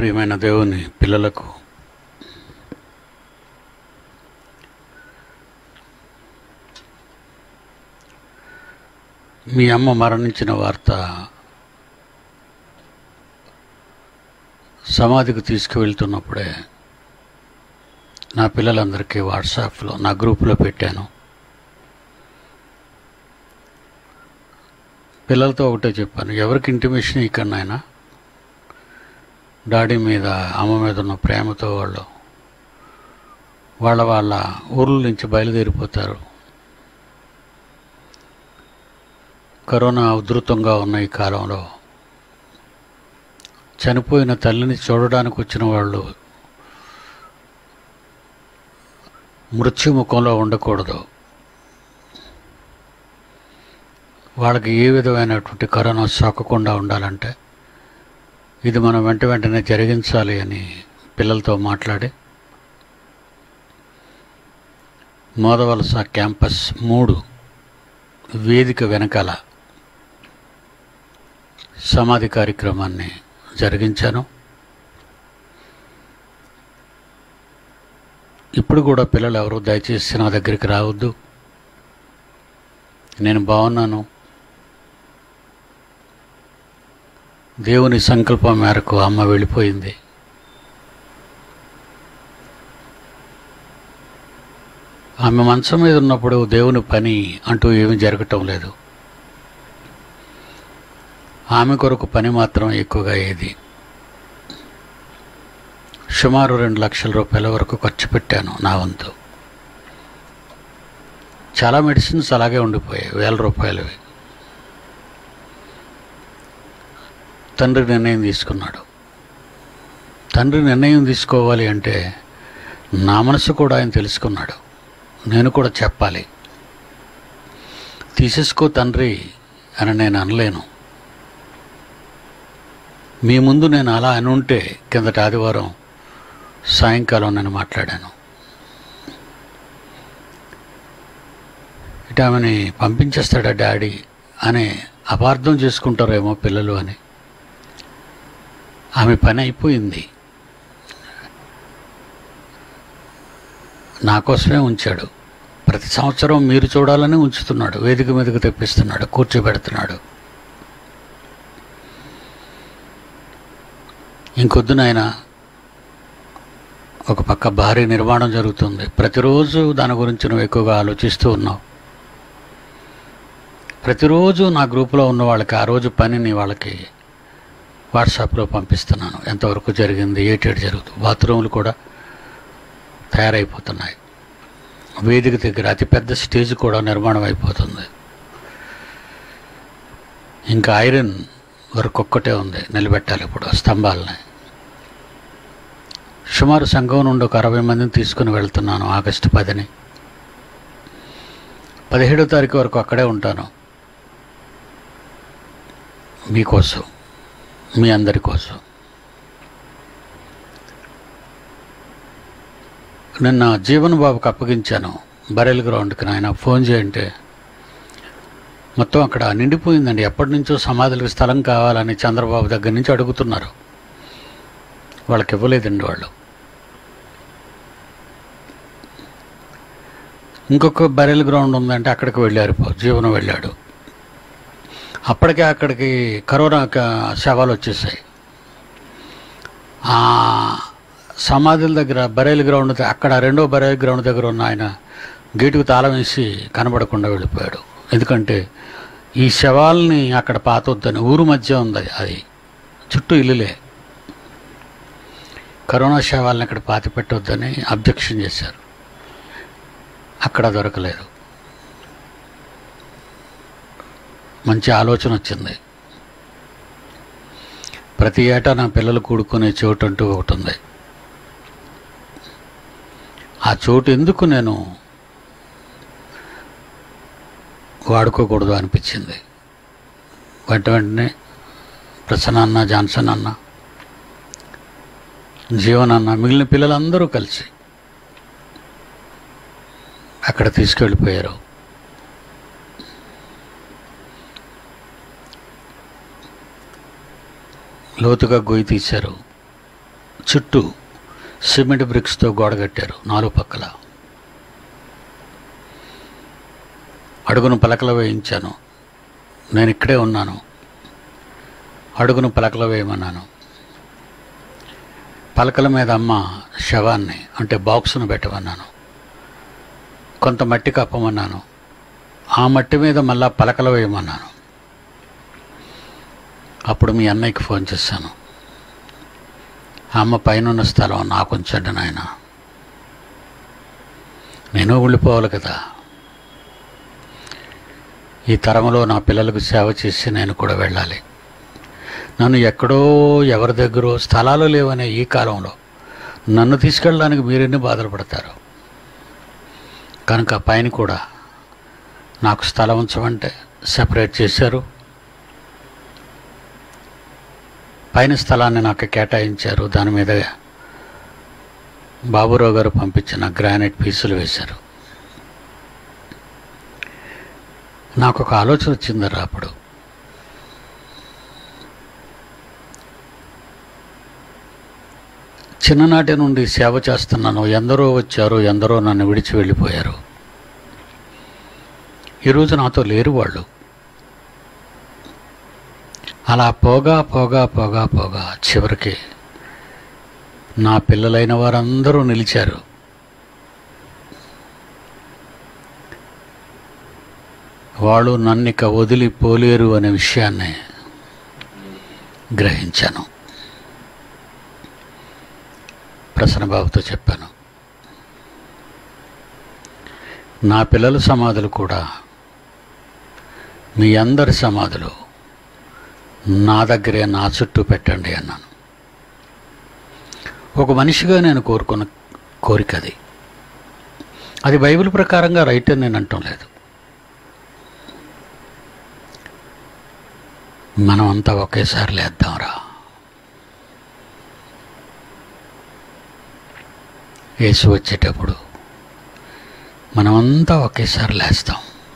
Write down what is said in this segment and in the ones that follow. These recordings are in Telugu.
ప్రియమైన దేవుని పిల్లలకు మీ అమ్మ మరణించిన వార్త సమాధికి తీసుకువెళ్తున్నప్పుడే నా పిల్లలందరికీ వాట్సాప్లో నా గ్రూపులో పెట్టాను పిల్లలతో ఒకటే చెప్పాను ఎవరికి ఇంటిమేషన్ ఇక్కడ నాయనా డాడీ మీద అమ్మ మీద ఉన్న ప్రేమతో వాళ్ళు వాళ్ళ వాళ్ళ ఊర్ల నుంచి బయలుదేరిపోతారు కరోనా ఉధృతంగా ఉన్న ఈ కాలంలో చనిపోయిన తల్లిని చూడడానికి వచ్చిన వాళ్ళు మృత్యుముఖంలో ఉండకూడదు వాళ్ళకి ఏ విధమైనటువంటి కరోనా సోకకుండా ఉండాలంటే ఇది మనం వెంట వెంటనే జరిగించాలి అని పిల్లలతో మాట్లాడి మోదవలస క్యాంపస్ మూడు వేదిక వెనకాల సమాధి కార్యక్రమాన్ని జరిగించాను ఇప్పుడు కూడా పిల్లలు ఎవరు దయచేసి నా దగ్గరికి రావద్దు నేను బాగున్నాను దేవుని సంకల్పం మేరకు అమ్మ వెళ్ళిపోయింది ఆమె మంచం మీద ఉన్నప్పుడు దేవుని పని అంటూ ఏమీ జరగటం లేదు ఆమె కొరకు పని మాత్రం ఎక్కువగా అయ్యేది సుమారు రెండు లక్షల రూపాయల వరకు ఖర్చు పెట్టాను నా వంతు చాలా మెడిసిన్స్ అలాగే ఉండిపోయాయి వేల రూపాయలవి తండ్రి నిర్ణయం తీసుకున్నాడు తండ్రి నిర్ణయం తీసుకోవాలి అంటే నా మనసు కూడా ఆయన తెలుసుకున్నాడు నేను కూడా చెప్పాలి తీసేసుకో తండ్రి అని నేను అనలేను మీ ముందు నేను అలా అని ఉంటే కిందటి ఆదివారం సాయంకాలం నేను మాట్లాడాను ఇటు ఆమెని పంపించేస్తాడా డాడీ అని అపార్థం చేసుకుంటారేమో పిల్లలు అని ఆమె పని అయిపోయింది నా కోసమే ఉంచాడు ప్రతి సంవత్సరం మీరు చూడాలని ఉంచుతున్నాడు వేదిక మీదకి తెప్పిస్తున్నాడు కూర్చోబెడుతున్నాడు ఇంకొద్దు నాయన ఒక పక్క భారీ నిర్మాణం జరుగుతుంది ప్రతిరోజు దాని గురించి నువ్వు ఎక్కువగా ఆలోచిస్తూ ఉన్నావు ప్రతిరోజు నా గ్రూపులో ఉన్న వాళ్ళకి ఆ రోజు పనిని వాళ్ళకి వాట్సాప్లో పంపిస్తున్నాను ఎంతవరకు జరిగింది ఏటేటి జరుగుతుంది బాత్రూములు కూడా తయారైపోతున్నాయి వేదిక దగ్గర అతిపెద్ద స్టేజ్ కూడా నిర్మాణం అయిపోతుంది ఇంకా ఐరన్ వర్క్ ఒక్కటే ఉంది నిలబెట్టాలి ఇప్పుడు ఆ స్తంభాలని సుమారు సంఘం నుండి ఒక అరవై మందిని తీసుకుని వెళ్తున్నాను ఆగస్టు పదిని పదిహేడో తారీఖు వరకు అక్కడే ఉంటాను మీకోసం మీ అందరి కోసం నిన్న జీవన్ బాబుకి అప్పగించాను బరెల్ గ్రౌండ్కి నాయన ఫోన్ చేయంటే మొత్తం అక్కడ నిండిపోయిందండి ఎప్పటి నుంచో సమాధులకు స్థలం కావాలని చంద్రబాబు దగ్గర నుంచి అడుగుతున్నారు వాళ్ళకి ఇవ్వలేదండి వాళ్ళు ఇంకొక బరెల్ గ్రౌండ్ ఉందంటే అక్కడికి వెళ్ళారు పో- జీవనం వెళ్ళాడు అప్పటికే అక్కడికి కరోనా క- శవాలు వచ్చేసాయి ఆ సమాధుల దగ్గర బరేల్ గ్రౌండ్ ద- అక్కడ రెండో బరేల్ గ్రౌండ్ దగ్గర ఉన్న ఆయన గేటుకు తాళం వేసి కనబడకుండా వెళ్ళిపోయాడు ఎందుకంటే ఈ శవాల్ని అక్కడ పాతొద్దని ఊరు మధ్య ఉంది అది చుట్టూ ఇల్లులే కరోనా శవాల్ని అక్కడ పాతి పెట్టొద్దని అబ్జెక్షన్ చేశారు అక్కడ దొరకలేదు మంచి ఆలోచన వచ్చింది ప్రతి ఏటా నా పిల్లలు కూడుకునే చోటు అంటూ ఒకటి ఉంది ఆ చోటు ఎందుకు నేను వాడుకోకూడదు అనిపించింది వెంట వెంటనే ప్రసన్న అన్న జాన్సన్ అన్న జీవన్ అన్న మిగిలిన పిల్లలందరూ కలిసి అక్కడ తీసుకెళ్ళిపోయారు లోతుగా గొయ్యి తీశారు చుట్టూ సిమెంట్ బ్రిక్స్తో గోడ కట్టారు నాలుగు పక్కల అడుగును పలకలు వేయించాను నేను ఇక్కడే ఉన్నాను అడుగును పలకలు వేయమన్నాను పలకల మీద అమ్మ శవాన్ని అంటే బాక్సును పెట్టమన్నాను కొంత మట్టి కప్పమన్నాను ఆ మట్టి మీద మళ్ళా పలకలు వేయమన్నాను అప్పుడు మీ అన్నయ్యకి ఫోన్ చేశాను అమ్మ పైన స్థలం నాకు ఉంచండి నాయన నేను వెళ్ళిపోవాలి కదా ఈ తరంలో నా పిల్లలకు సేవ చేసి నేను కూడా వెళ్ళాలి నన్ను ఎక్కడో ఎవరి దగ్గర స్థలాలు లేవనే ఈ కాలంలో నన్ను తీసుకెళ్ళడానికి మీరెన్ని బాధలు పడతారు కనుక పైన కూడా నాకు స్థలం ఉంచమంటే సెపరేట్ చేశారు పైన స్థలాన్ని నాకు కేటాయించారు దాని మీద బాబురావు గారు పంపించిన గ్రానైట్ పీసులు వేశారు నాకు ఒక ఆలోచన వచ్చిందరా అప్పుడు చిన్ననాటి నుండి సేవ చేస్తున్నాను ఎందరో వచ్చారు ఎందరో నన్ను విడిచి వెళ్ళిపోయారు ఈరోజు నాతో లేరు వాళ్ళు అలా పోగా పోగా పోగా పోగా చివరికి నా పిల్లలైన వారందరూ నిలిచారు వాళ్ళు నన్నిక వదిలిపోలేరు అనే విషయాన్ని గ్రహించాను ప్రసన్నబాబుతో చెప్పాను నా పిల్లల సమాధులు కూడా మీ అందరి సమాధులు నా దగ్గరే నా చుట్టూ పెట్టండి అన్నాను ఒక మనిషిగా నేను కోరుకున్న కోరిక అది అది బైబిల్ ప్రకారంగా రైట్ అని నేను అంటం లేదు మనం అంతా ఒకేసారి లేద్దాంరా యేసు వచ్చేటప్పుడు మనమంతా ఒకేసారి లేస్తాం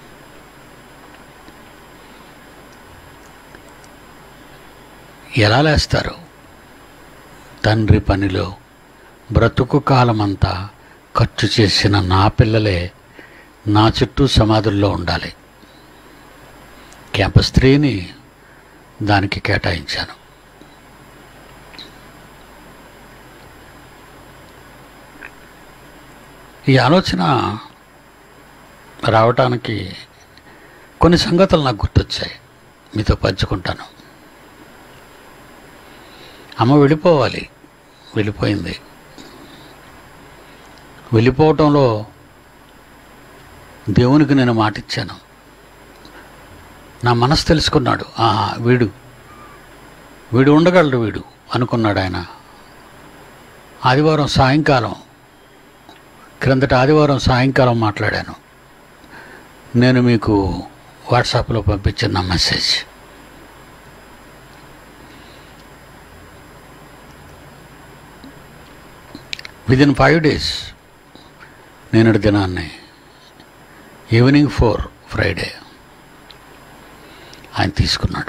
ఎలా లేస్తారు తండ్రి పనిలో బ్రతుకు కాలమంతా ఖర్చు చేసిన నా పిల్లలే నా చుట్టూ సమాధుల్లో ఉండాలి క్యాంపస్ త్రీని దానికి కేటాయించాను ఈ ఆలోచన రావటానికి కొన్ని సంగతులు నాకు గుర్తొచ్చాయి మీతో పంచుకుంటాను అమ్మ వెళ్ళిపోవాలి వెళ్ళిపోయింది వెళ్ళిపోవటంలో దేవునికి నేను మాటిచ్చాను నా మనసు తెలుసుకున్నాడు ఆహా వీడు వీడు ఉండగలడు వీడు అనుకున్నాడు ఆయన ఆదివారం సాయంకాలం క్రిందట ఆదివారం సాయంకాలం మాట్లాడాను నేను మీకు వాట్సాప్లో పంపించిన మెసేజ్ విదిన్ ఫైవ్ డేస్ నేను దినాన్ని ఈవినింగ్ ఫోర్ ఫ్రైడే ఆయన తీసుకున్నాడు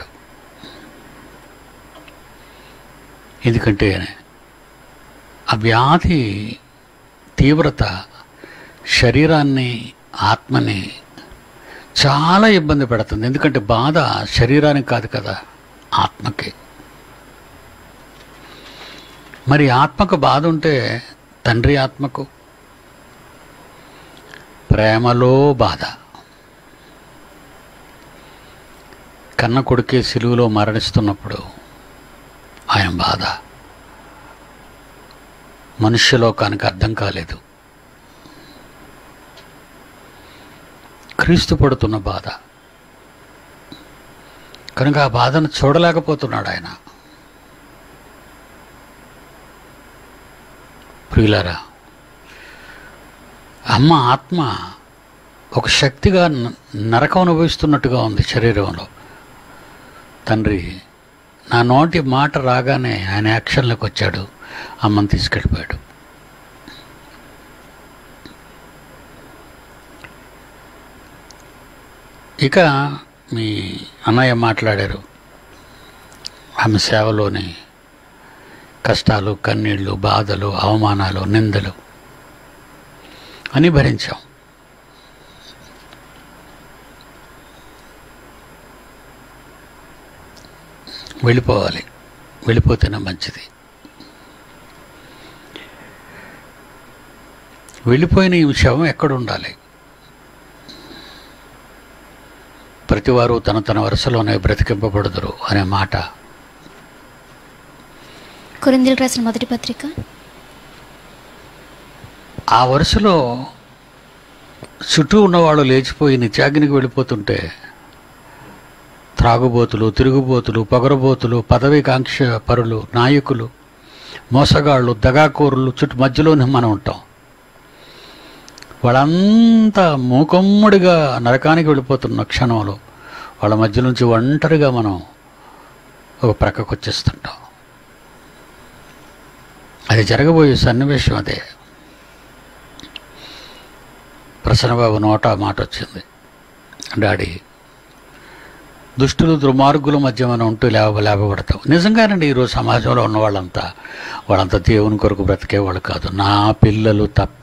ఎందుకంటే ఆ వ్యాధి తీవ్రత శరీరాన్ని ఆత్మని చాలా ఇబ్బంది పెడుతుంది ఎందుకంటే బాధ శరీరానికి కాదు కదా ఆత్మకి మరి ఆత్మకు బాధ ఉంటే తండ్రి ఆత్మకు ప్రేమలో బాధ కన్న కొడుకే సిలువలో మరణిస్తున్నప్పుడు ఆయన బాధ మనుష్యలోకానికి అర్థం కాలేదు క్రీస్తు పడుతున్న బాధ కనుక ఆ బాధను చూడలేకపోతున్నాడు ఆయన ప్రియులారా అమ్మ ఆత్మ ఒక శక్తిగా న- నరకం అనుభవిస్తున్నట్టుగా ఉంది శరీరంలో తండ్రి నా నోటి మాట రాగానే ఆయన యాక్షన్లోకి వచ్చాడు అమ్మని తీసుకెళ్ళిపోయాడు ఇక మీ అన్నయ్య మాట్లాడారు ఆమె సేవలోని కష్టాలు కన్నీళ్ళు బాధలు అవమానాలు నిందలు అని భరించాం వెళ్ళిపోవాలి వెళ్ళిపోతేనే మంచిది వెళ్ళిపోయిన ఈ శవం ఎక్కడ ఉండాలి ప్రతివారు తన తన వరుసలోనే బ్రతికింపబడుదురు అనే మాట కొరిందీలకు రాసిన మొదటి పత్రిక ఆ వరుసలో చుట్టూ ఉన్నవాళ్ళు లేచిపోయి నిత్యాగ్నికి వెళ్ళిపోతుంటే త్రాగుబోతులు తిరుగుబోతులు పొగరబోతులు పదవికాంక్ష పరులు నాయకులు మోసగాళ్ళు దగాకోరులు చుట్టూ మధ్యలోనే మనం ఉంటాం వాళ్ళంతా మూకమ్మడిగా నరకానికి వెళ్ళిపోతున్న క్షణంలో వాళ్ళ మధ్య నుంచి ఒంటరిగా మనం ఒక ప్రక్కకు వచ్చేస్తుంటాం అది జరగబోయే సన్నివేశం అదే ప్రసన్నబాబు నోట ఆ మాట వచ్చింది డాడీ దుష్టులు దుర్మార్గుల మధ్య మనం ఉంటూ లేవ లేపబడతాం నిజంగానండి ఈరోజు సమాజంలో ఉన్న వాళ్ళంతా వాళ్ళంతా దేవుని కొరకు బ్రతికేవాళ్ళు కాదు నా పిల్లలు తప్ప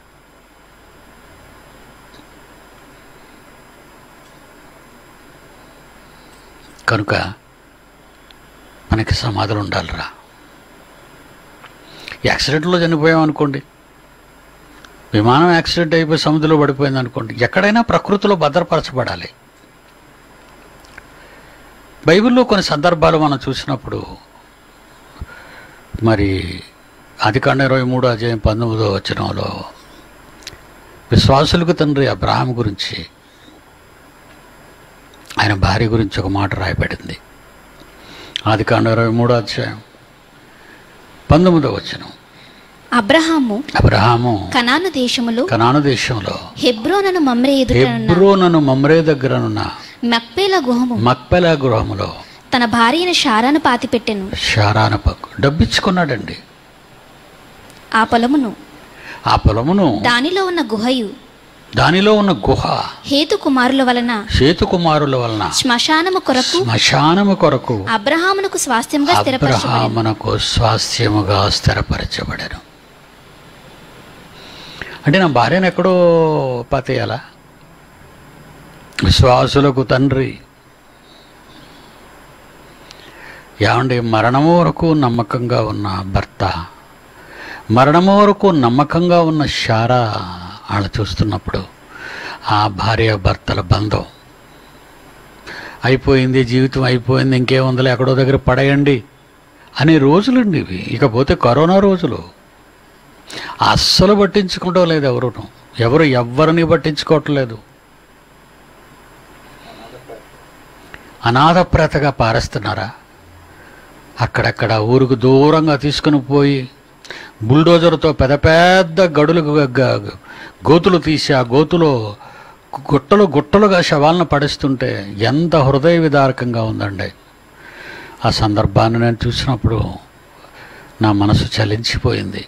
కనుక మనకి సమాధులు ఉండాలిరా యాక్సిడెంట్లో చనిపోయాం అనుకోండి విమానం యాక్సిడెంట్ అయిపోయి సముద్రంలో పడిపోయింది అనుకోండి ఎక్కడైనా ప్రకృతిలో భద్రపరచబడాలి బైబిల్లో కొన్ని సందర్భాలు మనం చూసినప్పుడు మరి అధికాండ ఇరవై మూడు అధ్యాయం పంతొమ్మిదో వచనంలో విశ్వాసులకు తండ్రి అబ్రహాం గురించి ఆయన భార్య గురించి ఒక మాట రాయబడింది ఆదికాండ ఇరవై మూడో అధ్యాయం పంతొమ్మిదో వచనం అబ్రహాము అబ్రహాము కనాను దేశములో కనాను దేశంలో హెబ్రోనను మమ్రే ఎదుటనున్న హెబ్రోనను మమ్రే దగ్గరనున్న మక్పేల గుహము మక్పెల గృహములో తన భార్య అయిన షారాను పాతిపెట్టెను శారాన పక్కు డబ్బిచ్చుకున్నాడండి ఆ పొలమును ఆ పొలమును దానిలో ఉన్న గుహయు దానిలో ఉన్న గుహ హేతు కుమారుల వలన సేతుకుమారుల వలన శ్మశానము కొరకు శ్మశానము కొరకు అబ్రహామునకు స్వాస్థ్యంగా స్థిరపరచబడెను అబ్రహామునకు స్వాస్థ్యముగా స్థిరపరచబడను అంటే నా భార్యను ఎక్కడో పాతేయాలా విశ్వాసులకు తండ్రి ఏమండి మరణము వరకు నమ్మకంగా ఉన్న భర్త మరణము వరకు నమ్మకంగా ఉన్న శారా వాళ్ళు చూస్తున్నప్పుడు ఆ భార్య భర్తల బంధం అయిపోయింది జీవితం అయిపోయింది ఇంకేముందిలే ఎక్కడో దగ్గర పడేయండి అనే రోజులండి ఇవి ఇకపోతే కరోనా రోజులు అస్సలు పట్టించుకోవడం లేదు ఎవరును ఎవరు ఎవ్వరిని పట్టించుకోవట్లేదు అనాథప్రతగా పారేస్తున్నారా అక్కడక్కడ ఊరుకు దూరంగా తీసుకుని పోయి బుల్డోజర్తో పెద్ద పెద్ద గడులు గ- గ- గోతులు తీసి ఆ గోతులో గుట్టలు గుట్టలుగా శవాలను పడేస్తుంటే ఎంత హృదయ విదారకంగా ఉందండి ఆ సందర్భాన్ని నేను చూసినప్పుడు నా మనసు చలించిపోయింది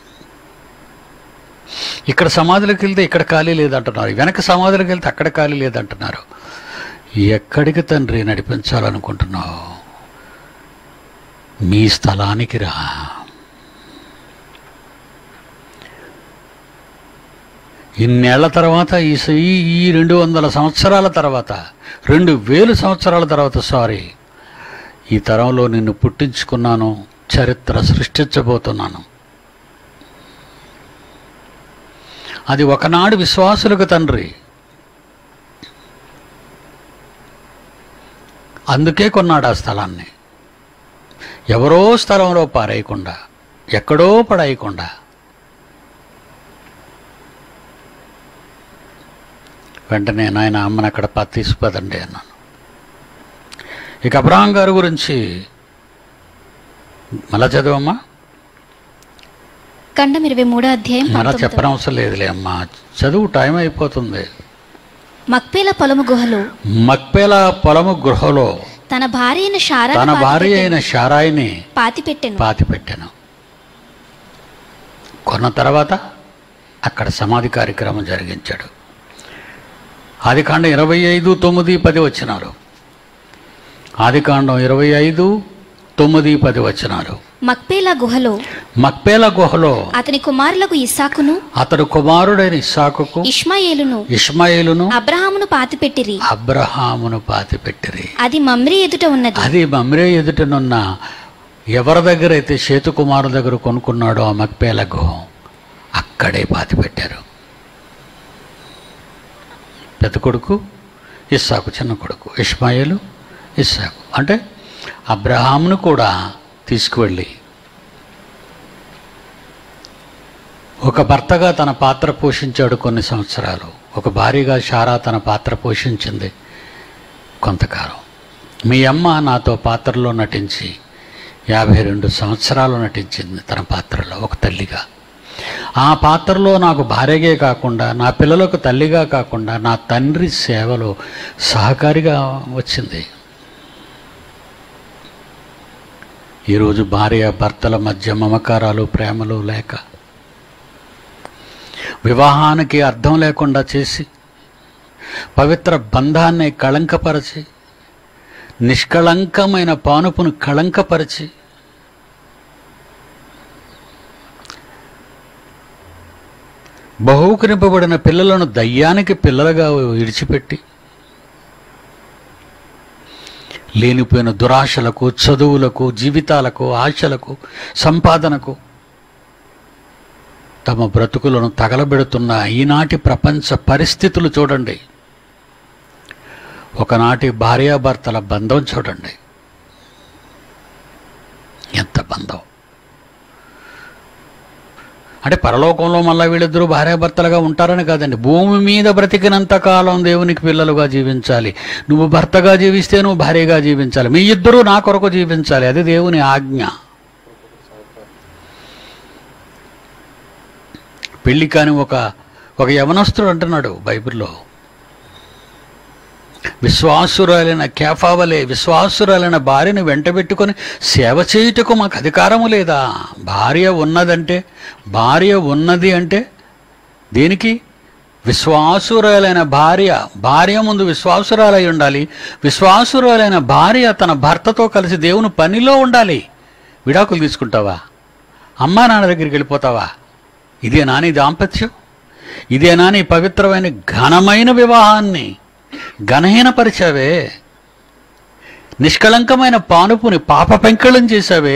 ఇక్కడ సమాధులకు వెళ్తే ఇక్కడ ఖాళీ లేదంటున్నారు వెనక సమాధులకు వెళ్తే అక్కడ ఖాళీ లేదంటున్నారు ఎక్కడికి తండ్రి నడిపించాలనుకుంటున్నావు మీ స్థలానికి రా ఇన్నేళ్ల తర్వాత ఈ స- ఈ ఈ రెండు వందల సంవత్సరాల తర్వాత రెండు వేలు సంవత్సరాల తర్వాత సారీ ఈ తరంలో నిన్ను పుట్టించుకున్నాను చరిత్ర సృష్టించబోతున్నాను అది ఒకనాడు విశ్వాసులకు తండ్రి అందుకే కొన్నాడు ఆ స్థలాన్ని ఎవరో స్థలంలో పారేయకుండా ఎక్కడో పడేయకుండా వెంటనే నాయన అమ్మని అక్కడ ప- తీసుకుపోదండి అన్నాను ఇక అబ్రహాం గారి గురించి మళ్ళా చదవమ్మా ఖండం ఇరవై మూడో అధ్యాయం మళ్ళా పంతొమ్మిదో. చెప్పనవసరం లేదులే అమ్మా చదువు టైం అయిపోతుంది మక్పేల పొలము గుహలో మక్పేల పొలము గృహలో తన భార్య అయిన షారా తన భార్య అయిన షారాయిని పాతిపెట్టెను పాతి పెట్టాను కొన్న తర్వాత అక్కడ సమాధి కార్యక్రమం జరిగించాడు ఆదికాండం ఇరవై ఐదు తొమ్మిది పది వచ్చినారు ఆదికాండం ఇరవై ఐదు తొమ్మిది పది వచ్చినారు మక్పేలా గుహలో మక్పేల గుహలో అతని కుమారులకు ఇస్సాకును అతడు కుమారుడైన ఇస్సాకుకు ఇష్మాయేలును ఇష్మాయిలును అబ్రహామును పాతిపెట్టిరి అబ్రహామును పాతిపెట్టిరి అది మమ్రి ఎదుట ఉన్నది అది మమ్రే ఎదుటనున్న ఎవరి దగ్గర అయితే చేతు కుమారు దగ్గర కొనుక్కున్నాడో ఆ మక్పేల గుహం అక్కడే పాతిపెట్టారు పెద్ద కొడుకు ఇస్సాకు చిన్న కొడుకు ఇష్మాయిలు ఇస్సాకు అంటే అబ్రహామును కూడా తీసుకువెళ్ళి ఒక భర్తగా తన పాత్ర పోషించాడు కొన్ని సంవత్సరాలు ఒక భార్యగా షారా తన పాత్ర పోషించింది కొంతకాలం మీ అమ్మ నాతో పాత్రలో నటించి యాభై రెండు సంవత్సరాలు నటించింది తన పాత్రలో ఒక తల్లిగా ఆ పాత్రలో నాకు భార్యగే కాకుండా నా పిల్లలకు తల్లిగా కాకుండా నా తండ్రి సేవలో సహకారిగా వచ్చింది ఈరోజు భార్య భర్తల మధ్య మమకారాలు ప్రేమలు లేక వివాహానికి అర్థం లేకుండా చేసి పవిత్ర బంధాన్ని కళంకపరచి నిష్కళంకమైన పానుపును కళంకపరిచి బహుకరింపబడిన పిల్లలను దయ్యానికి పిల్లలుగా విడిచిపెట్టి లేనిపోయిన దురాశలకు చదువులకు జీవితాలకు ఆశలకు సంపాదనకు తమ బ్రతుకులను తగలబెడుతున్న ఈనాటి ప్రపంచ పరిస్థితులు చూడండి ఒకనాటి భార్యాభర్తల బంధం చూడండి ఎంత బంధం అంటే పరలోకంలో మళ్ళీ వీళ్ళిద్దరూ భార్యాభర్తలుగా ఉంటారని కాదండి భూమి మీద బ్రతికినంత కాలం దేవునికి పిల్లలుగా జీవించాలి నువ్వు భర్తగా జీవిస్తే నువ్వు భార్యగా జీవించాలి మీ ఇద్దరూ నా కొరకు జీవించాలి అది దేవుని ఆజ్ఞ పెళ్లి కాని ఒక ఒక యవనస్తుడు అంటున్నాడు బైబిల్లో విశ్వాసురాలైన కేఫావలే విశ్వాసురాలైన భార్యను వెంటబెట్టుకొని సేవ చేయుటకు మాకు అధికారము లేదా భార్య ఉన్నదంటే భార్య ఉన్నది అంటే దేనికి విశ్వాసురాలైన భార్య భార్య ముందు విశ్వాసురాలై ఉండాలి విశ్వాసురాలైన భార్య తన భర్తతో కలిసి దేవుని పనిలో ఉండాలి విడాకులు తీసుకుంటావా అమ్మా నాన్న దగ్గరికి వెళ్ళిపోతావా ఇదేనా నీ దాంపత్యం ఇదేనా నీ పవిత్రమైన ఘనమైన వివాహాన్ని ఘనహీనపరిచావే నిష్కళంకమైన పానుపుని పాప పెంకళం చేశావే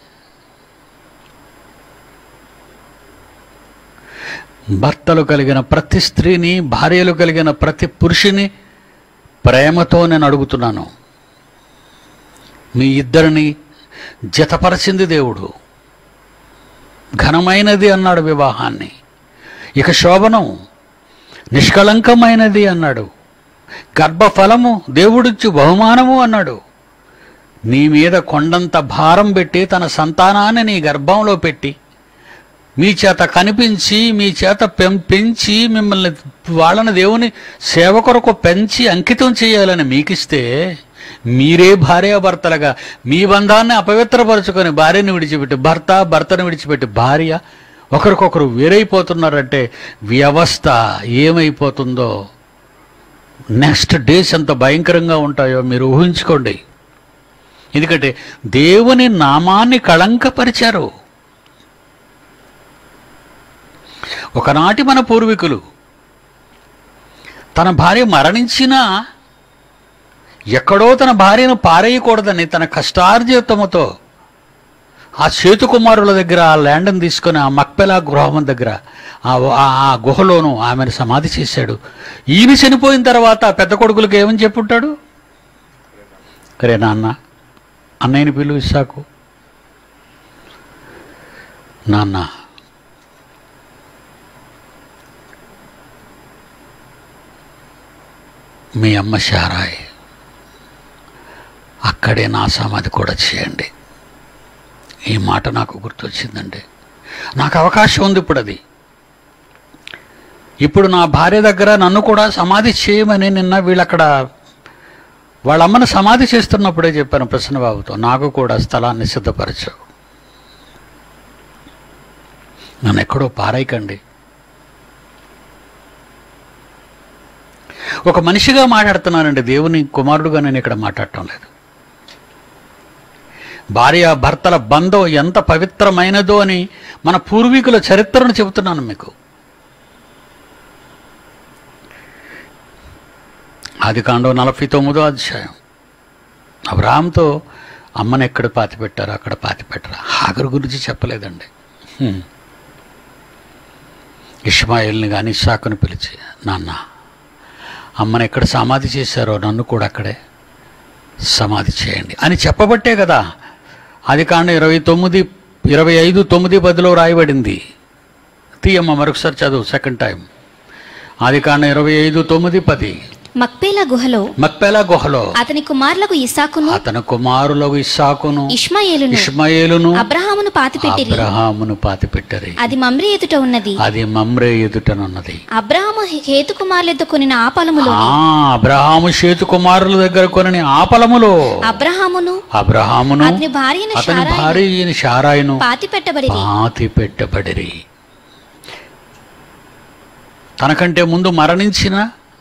భర్తలు కలిగిన ప్రతి స్త్రీని భార్యలు కలిగిన ప్రతి పురుషుని ప్రేమతో నేను అడుగుతున్నాను మీ ఇద్దరిని జతపరచింది దేవుడు ఘనమైనది అన్నాడు వివాహాన్ని ఇక శోభనం నిష్కళంకమైనది అన్నాడు గర్భఫలము దేవుడిచ్చు బహుమానము అన్నాడు నీ మీద కొండంత భారం పెట్టి తన సంతానాన్ని నీ గర్భంలో పెట్టి మీ చేత కనిపించి మీ చేత పెం పెంచి మిమ్మల్ని వాళ్ళని దేవుని సేవ కొరకు పెంచి అంకితం చేయాలని మీకిస్తే మీరే భార్యాభర్తలుగా మీ బంధాన్ని అపవిత్రపరుచుకొని భార్యను విడిచిపెట్టి భర్త భర్తను విడిచిపెట్టి భార్య ఒకరికొకరు వేరైపోతున్నారంటే వ్యవస్థ ఏమైపోతుందో నెక్స్ట్ డేస్ ఎంత భయంకరంగా ఉంటాయో మీరు ఊహించుకోండి ఎందుకంటే దేవుని నామాన్ని కళంకపరిచారు ఒకనాటి మన పూర్వీకులు తన భార్య మరణించినా ఎక్కడో తన భార్యను పారేయకూడదని తన కష్టార్జితముతో ఆ చేతు కుమారుల దగ్గర ఆ ల్యాండ్ని తీసుకొని ఆ మక్పెలా గృహం దగ్గర ఆ ఆ- ఆ గుహలోను ఆమెను సమాధి చేశాడు ఈయన చనిపోయిన తర్వాత ఆ పెద్ద కొడుకులకు ఏమని చెప్పుంటాడు రే నాన్న అన్నయ్యని పిలువు ఇస్సాకు నాన్న మీ అమ్మ షారాయ్ అక్కడే నా సమాధి కూడా చేయండి ఈ మాట నాకు గుర్తొచ్చిందండి నాకు అవకాశం ఉంది ఇప్పుడు అది ఇప్పుడు నా భార్య దగ్గర నన్ను కూడా సమాధి చేయమని నిన్న వీళ్ళు అక్కడ వాళ్ళ అమ్మను సమాధి చేస్తున్నప్పుడే చెప్పాను ప్రసన్నబాబుతో నాకు కూడా స్థలాన్ని సిద్ధపరచు నన్ను ఎక్కడో పారాయకండి ఒక మనిషిగా మాట్లాడుతున్నానండి దేవుని కుమారుడుగా నేను ఇక్కడ మాట్లాడటం లేదు భార్య భర్తల బంధం ఎంత పవిత్రమైనదో అని మన పూర్వీకుల చరిత్రను చెబుతున్నాను మీకు ఆది కాండం నలభై తొమ్మిదో అధ్యాయం అబ్రాహాంతో అమ్మని ఎక్కడ పాతి పెట్టారు అక్కడ పాతి పెట్టారు హాగరు గురించి చెప్పలేదండి హ్మ్. ఇష్మాయిల్ని కానీ ఇస్సాకుని పిలిచి నాన్న అమ్మని ఎక్కడ సమాధి చేశారో నన్ను కూడా అక్కడే సమాధి చేయండి అని చెప్పబట్టే కదా అది కాండ ఇరవై తొమ్మిది ఇరవై ఐదు తొమ్మిది పదిలో రాయబడింది తీయమ్మ మరొకసారి చదువు సెకండ్ టైం అది కాండ ఇరవై ఐదు తొమ్మిది పది మక్పేలా గుహలో మక్పెల గుహలో అతని కుమారులకు ఇసాకును అతని కుమారులకు ఇస్సాకును ఇష్మాయేలును ఇష్మాయేలును అబ్రహామును పాతిపెట్టిరి అబ్రహామును పాతి పెట్టరి అది మమ్రి ఎదుట ఉన్నది అది మమ్రే ఎదుటనున్నది అబ్రహాము హేతు కుమారులతో కొనిన ఆ పొలములో ఆ అబ్రహాము చేతు కుమారుల దగ్గర కొనని ఆ పొలములో అబ్రహామును అబ్రహామును అతని భార్యను అతని షారాయి భార్య అయిన షారాయిను పాతి పెట్టబడి పాతి పెట్టబడిరి తనకంటే ముందు మరణించిన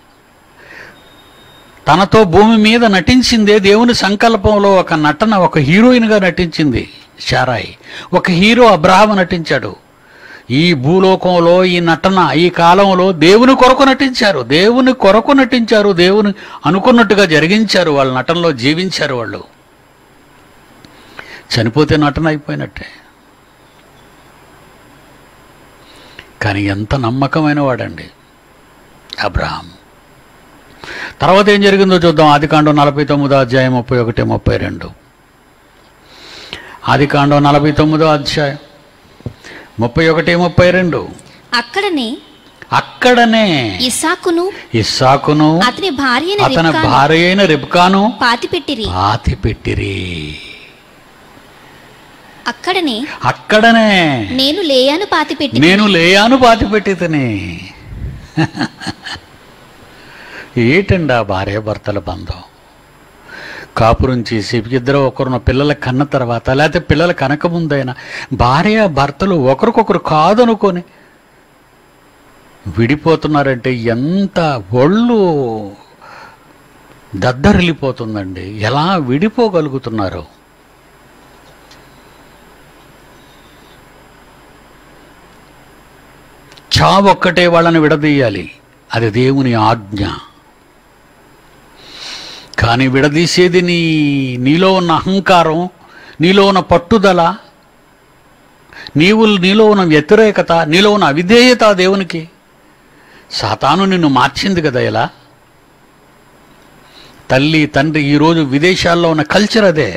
తనతో భూమి మీద నటించిందే దేవుని సంకల్పంలో ఒక నటన ఒక హీరోయిన్గా నటించింది షారాయి ఒక హీరో అబ్రహాము నటించాడు ఈ భూలోకంలో ఈ నటన ఈ కాలంలో దేవుని కొరకు నటించారు దేవుని కొరకు నటించారు దేవుని అనుకున్నట్టుగా జరిగించారు వాళ్ళ నటనలో జీవించారు వాళ్ళు చనిపోతే నటన అయిపోయినట్టే కానీ ఎంత నమ్మకమైన వాడండి అబ్రహాం తర్వాత ఏం జరిగిందో చూద్దాం ఆదికాండం నలభై తొమ్మిదో అధ్యాయం ముప్పై ఒకటి ముప్పై రెండు ఆదికాండం నలభై తొమ్మిదో అధ్యాయం ముప్పై ఒకటి ముప్పై రెండు అక్కడనే అక్కడనే ఇసాకును ఇస్సాకును అతని భార్యను అతని రిబ్కాను భార్య అయిన రిబ్కాను పాతి పెట్టిరి పాతి పెట్టిరి అక్కడనే అక్కడనే నేను లేయాను పాతి పెట్టి నేను లేయాను పాతి పెట్టి తిని ఏటండి ఆ భార్య భర్తల బంధం కాపురం చేసి ఇద్దరు ఒకరున్న పిల్లల కన్న తర్వాత లేకపోతే పిల్లల కనక ముందైనా భార్య భర్తలు ఒకరికొకరు కాదనుకొని విడిపోతున్నారంటే ఎంత ఒళ్ళు దద్దరిల్లిపోతుందండి ఎలా విడిపోగలుగుతున్నారు చావొక్కటే వాళ్ళని విడదీయాలి అది దేవుని ఆజ్ఞ కానీ విడదీసేది నీ నీలో ఉన్న అహంకారం నీలో ఉన్న పట్టుదల నీవు నీలో ఉన్న వ్యతిరేకత నీలో ఉన్న అవిధేయత దేవునికి సాతాను నిన్ను మార్చింది కదా ఇలా తల్లి తండ్రి ఈరోజు విదేశాల్లో ఉన్న కల్చర్ అదే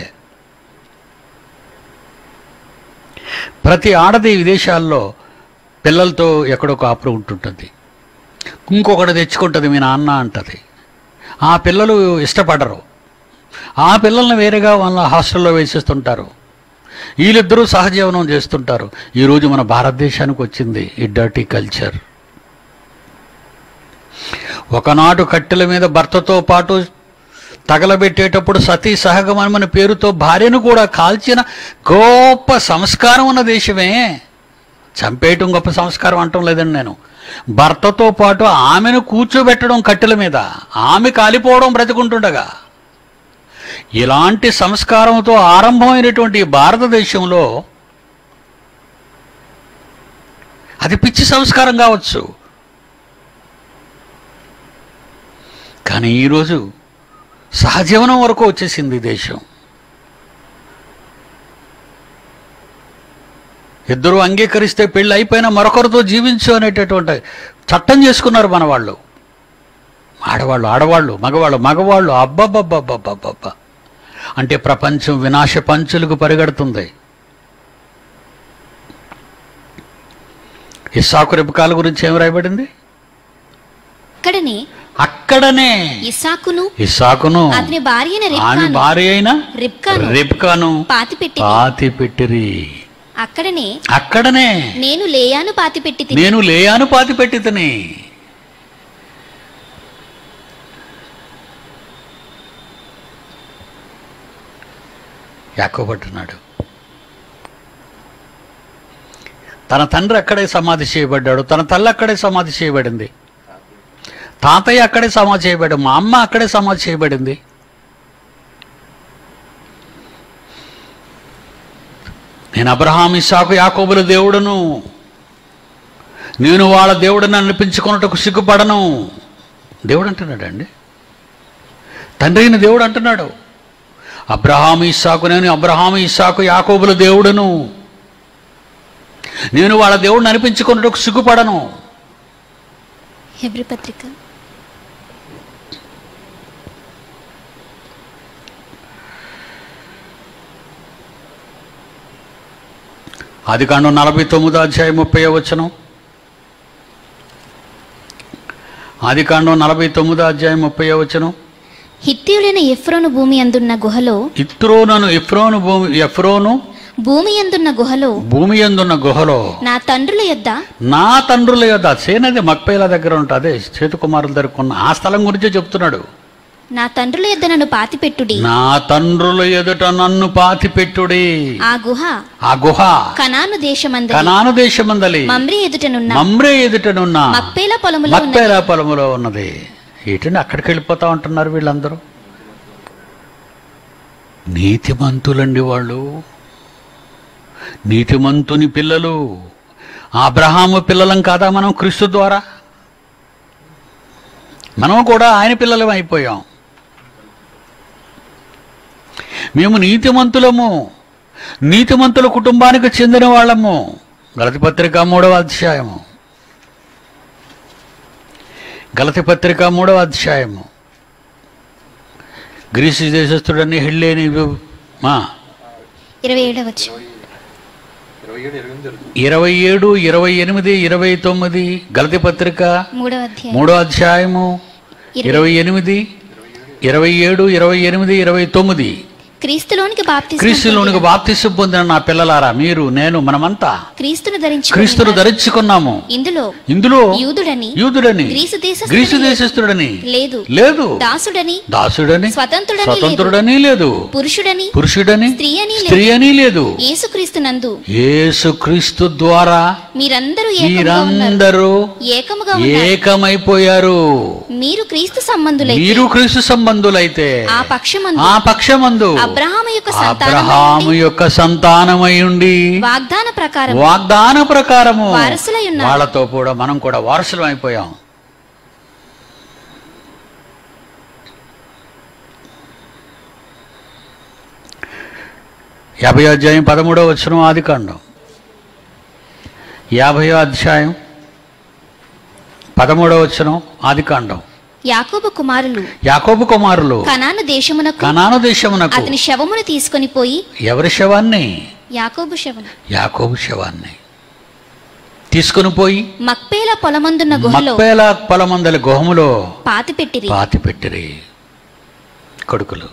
ప్రతి ఆడది విదేశాల్లో పిల్లలతో ఎక్కడో కాపురం ఉంటుంటుంది ఇంకొకటి తెచ్చుకుంటుంది మీ నాన్న అంటది ఆ పిల్లలు ఇష్టపడరు ఆ పిల్లల్ని వేరేగా వాళ్ళ హాస్టల్లో వేసేస్తుంటారు వీళ్ళిద్దరూ సహజీవనం చేస్తుంటారు ఈరోజు మన భారతదేశానికి వచ్చింది ఈ డర్టీ కల్చర్ ఒకనాడు కట్టెల మీద భర్తతో పాటు తగలబెట్టేటప్పుడు సతీ సహగమనమని పేరుతో భార్యను కూడా కాల్చిన గొప్ప సంస్కారం ఉన్న దేశమే చంపేయటం గొప్ప సంస్కారం అంటం లేదండి నేను భర్తతో పాటు ఆమెను కూర్చోబెట్టడం కట్టెల మీద ఆమె కాలిపోవడం బ్రతికుంటుండగా ఇలాంటి సంస్కారంతో ఆరంభమైనటువంటి ఈ భారతదేశంలో అది పిచ్చి సంస్కారం కావచ్చు కానీ ఈరోజు సహజీవనం వరకు వచ్చేసింది ఈ దేశం ఇద్దరు అంగీకరిస్తే పెళ్ళి అయిపోయినా మరొకరితో జీవించు అనేటటువంటి చట్టం చేసుకున్నారు మన వాళ్ళు ఆడవాళ్ళు ఆడవాళ్ళు మగవాళ్ళు మగవాళ్ళు అబ్బబ్బబ్బబ్బబ్బబ్బ అంటే ప్రపంచం వినాశ పంచులకు పరిగెడుతుంది ఇస్సాకు రిపకాల గురించి ఏం రాయబడింది అక్కడనే అక్కడనే ఇసాకును ఇస్సాకును అతని భార్యను ఆమె రిబ్కాను భార్య అయిన రిబ్కాను రిప్కాను పాతి పెట్టి పాతి పెట్టిరి అక్కడనే అక్కడనే నేను లేయాను పాతి పెట్టి నేను లేయాను పాతి పెట్టితని యాకోబట్టున్నాడు తన తండ్రి అక్కడే సమాధి చేయబడ్డాడు తన తల్లి అక్కడే సమాధి చేయబడింది తాతయ్య అక్కడే సమాధి చేయబడ్డాడు మా అమ్మ అక్కడే సమాధి చేయబడింది నేను అబ్రహాం ఇస్సాకు యాకోబుల దేవుడను నేను వాళ్ళ దేవుడని అనిపించుకున్నట్టుకు సిగ్గుపడను దేవుడు అంటున్నాడు అండి తండ్రి అయిన దేవుడు అంటున్నాడు అబ్రహాం ఇస్సాకు నేను అబ్రహాం ఇస్సాకు యాకోబుల దేవుడను నేను వాళ్ళ దేవుడిని అనిపించుకున్నట్టుకు సిగ్గుపడను హెబ్రి పత్రిక అది కాండం నలభై తొమ్మిదో అధ్యాయం ముప్పై వచనం ఆది కాండం నలభై తొమ్మిదో అధ్యాయం ముప్పై వచనం హిత్యులైన ఎఫ్రోను భూమి అందున్న గుహలో ఇత్రోనను ఎఫ్రోను భూమి ఎఫ్రోను భూమి అందున్న గుహలో భూమి ఎందున్న గుహలో నా తండ్రుల యొద్ద నా తండ్రుల యొద్ద సేనది మక్పేల దగ్గర ఉంటుంది అదే చేతుకుమారుల దగ్గర ఉన్న ఆ స్థలం గురించే చెప్తున్నాడు నా తండ్రుల యొద్ద నన్ను పాతిపెట్టుడి నా తండ్రుల ఎదుట నన్ను పాతిపెట్టుడి ఆ గుహ ఆ గుహ కనాను దేశమందలి కనాను దేశమందలి మమ్రి ఎదుటనున్న మమ్రే ఎదుటనున్న మక్పేల పొలములో ఉన్నది మక్పేల పొలములో ఉన్నది ఏంటండి అక్కడికి వెళ్ళిపోతా ఉంటున్నారు వీళ్ళందరూ నీతిమంతులండి వాళ్ళు నీతిమంతుని పిల్లలు అబ్రహాము పిల్లలం కాదా మనం క్రీస్తు ద్వారా మనం కూడా ఆయన పిల్లలం అయిపోయాం మేము నీతిమంతులము నీతిమంతుల కుటుంబానికి చెందిన వాళ్ళము గలతి పత్రిక మూడవ అధ్యాయము గలతి పత్రిక మూడవ అధ్యాయము గ్రీసు దేశస్థుడని హెళ్ళేని మా ఇరవై ఏడవచ్చు ఇరవై ఏడు ఇరవై ఎనిమిది ఇరవై తొమ్మిది గలతి పత్రిక మూడవ అధ్యాయం మూడో అధ్యాయము ఇరవై ఎనిమిది ఇరవై ఏడు ఇరవై ఎనిమిది ఇరవై తొమ్మిది క్రీస్తులోనికి బాప్తిస్మం క్రీస్తులోనికి బాప్తిసం పొందిన నా పిల్లలారా మీరు నేను మనమంతా క్రీస్తును ధరించి క్రీస్తును ధరించుకున్నాము ఇందులో ఇందులో యూదుడని యూదుడని గ్రీసు దేశస్థుడని గ్రీసు దేశస్థుడని లేదు లేదు దాసుడని దాసుడని స్వతంత్రుడని లేదు స్వతంత్రుడని లేదు పురుషుడని పురుషుడని స్త్రీ అని లేదు స్త్రీ అని లేదు యేసుక్రీస్తునందు యేసుక్రీస్తు ద్వారా మీరందరూ ఏకముగా ఉన్నారు మీరందరూ ఏకముగా ఉన్నారు ఏకమైపోయారు మీరు క్రీస్తు సంబంధులై మీరు క్రీస్తు సంబంధులైతే ఆ పక్షమందు ఆ పక్షమందు అబ్రహాము యొక్క సంతానం అబ్రహాము యొక్క సంతానమై ఉండి వాగ్దాన ప్రకారం వాగ్దాన ప్రకారము వారసులై ఉన్నారు. వాళ్ళతో కూడా మనం కూడా వారసులం అయిపోయాం యాభై అధ్యాయం పదమూడవ వచ్చిన ఆది కాండం యాభై అధ్యాయం పదమూడవ వచ్చిన ఆది కాండం యాకోబు కుమారులు యాకోబు కుమారులు కనాను దేశమునకు కనాను దేశమునకు అతని శవమును తీసుకొని పోయి ఎవరి శవాన్ని యాకోబు శవము యాకోబు శవాన్ని తీసుకుని పోయి మక్పేల పొలమందున్న గుహలో మక్పేల పొలమందల గుహములో పాతి పెట్టిరి పాతి పెట్టిరి కొడుకులు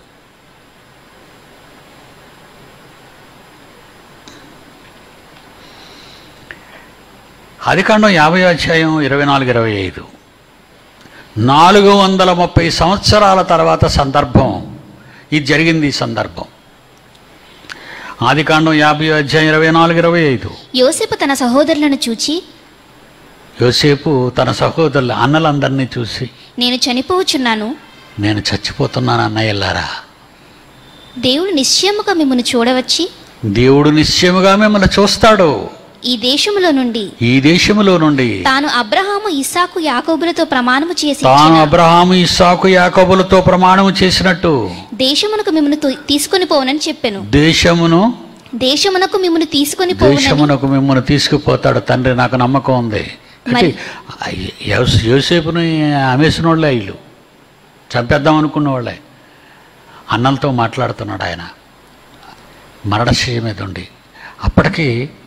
ఆదికాండం యాభై అధ్యాయం ఇరవై నాలుగు ఇరవై ఐదు నాలుగు వందల ముప్పై సంవత్సరాల తర్వాత సందర్భం ఇది జరిగింది ఈ సందర్భం ఆదికాండం యాభై అధ్యాయం ఇరవై నాలుగు ఇరవై ఐదు యోసేపు తన సహోదరులను చూచి యోసేపు తన సహోదరుల అన్నలందరినీ చూసి నేను చనిపోవచ్చున్నాను నేను చచ్చిపోతున్నాను అన్నయ్యలారా దేవుడు నిశ్చయముగా మిమ్మల్ని చూడవచ్చి దేవుడు నిశ్చయముగా మిమ్మల్ని చూస్తాడు ఈ దేశములో నుండి ఈ దేశములో నుండి తాను అబ్రహాము ఇస్సాకు యాకోబులతో ప్రమాణము చేసి తాను ఇచ్చిన అబ్రహాము ఇస్సాకు యాకోబులతో ప్రమాణం చేసినట్టు దేశమునకు మిమ్మల్ని తు- తీసుకొని పోవనని చెప్పాను దేశమును దేశమునకు మిమ్మల్ని తీసుకొని పోవనని దేశమునకు మిమ్మల్ని తీసుకుపోతాడు తండ్రి నాకు నమ్మకం ఉంది మరి- యోస- యోసేపుని అమేసిన వాళ్ళే వీళ్ళు చంపేద్దాం అనుకున్న వాళ్ళే అన్నలతో మాట్లాడుతున్నాడు ఆయన మరణశయ్య మీద ఉండి అప్పటికి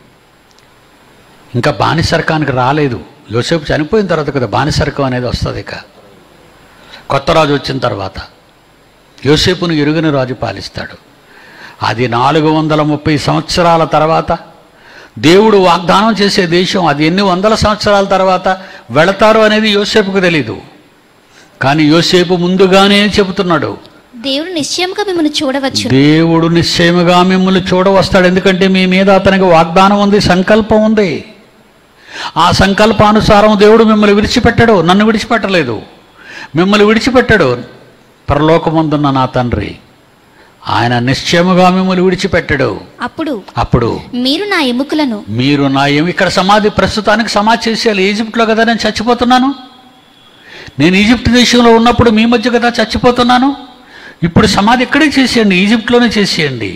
ఇంకా బానిసరకానికి రాలేదు యోసేపు చనిపోయిన తర్వాత కదా బానిసరకం అనేది వస్తుంది ఇక కొత్త రాజు వచ్చిన తర్వాత యోసేపును ఎరుగని రాజు పాలిస్తాడు అది నాలుగు వందల ముప్పై సంవత్సరాల తర్వాత దేవుడు వాగ్దానం చేసే దేశం అది ఎన్ని వందల సంవత్సరాల తర్వాత వెళతారు అనేది యోసేపుకు తెలీదు కానీ యోసేపు ముందుగానే చెబుతున్నాడు దేవుడు నిశ్చయముగా మిమ్మల్ని చూడవచ్చు దేవుడు నిశ్చయముగా మిమ్మల్ని చూడవస్తాడు ఎందుకంటే మీ మీద అతనికి వాగ్దానం ఉంది సంకల్పం ఉంది ఆ సంకల్పానుసారం దేవుడు మిమ్మల్ని విడిచిపెట్టడు నన్ను విడిచిపెట్టలేదు మిమ్మల్ని విడిచిపెట్టడు పరలోకమందున్న నా తండ్రి ఆయన నిశ్చయముగా మిమ్మల్ని విడిచిపెట్టడు అప్పుడు అప్పుడు మీరు నా ఎముకలను మీరు నా ఏమి ఇక్కడ సమాధి ప్రస్తుతానికి సమాధి చేసేయాలి ఈజిప్ట్లో కదా నేను చచ్చిపోతున్నాను నేను ఈజిప్ట్ దేశంలో ఉన్నప్పుడు మీ మధ్య కదా చచ్చిపోతున్నాను ఇప్పుడు సమాధి ఇక్కడే చేసేయండి ఈజిప్ట్లోనే చేసేయండి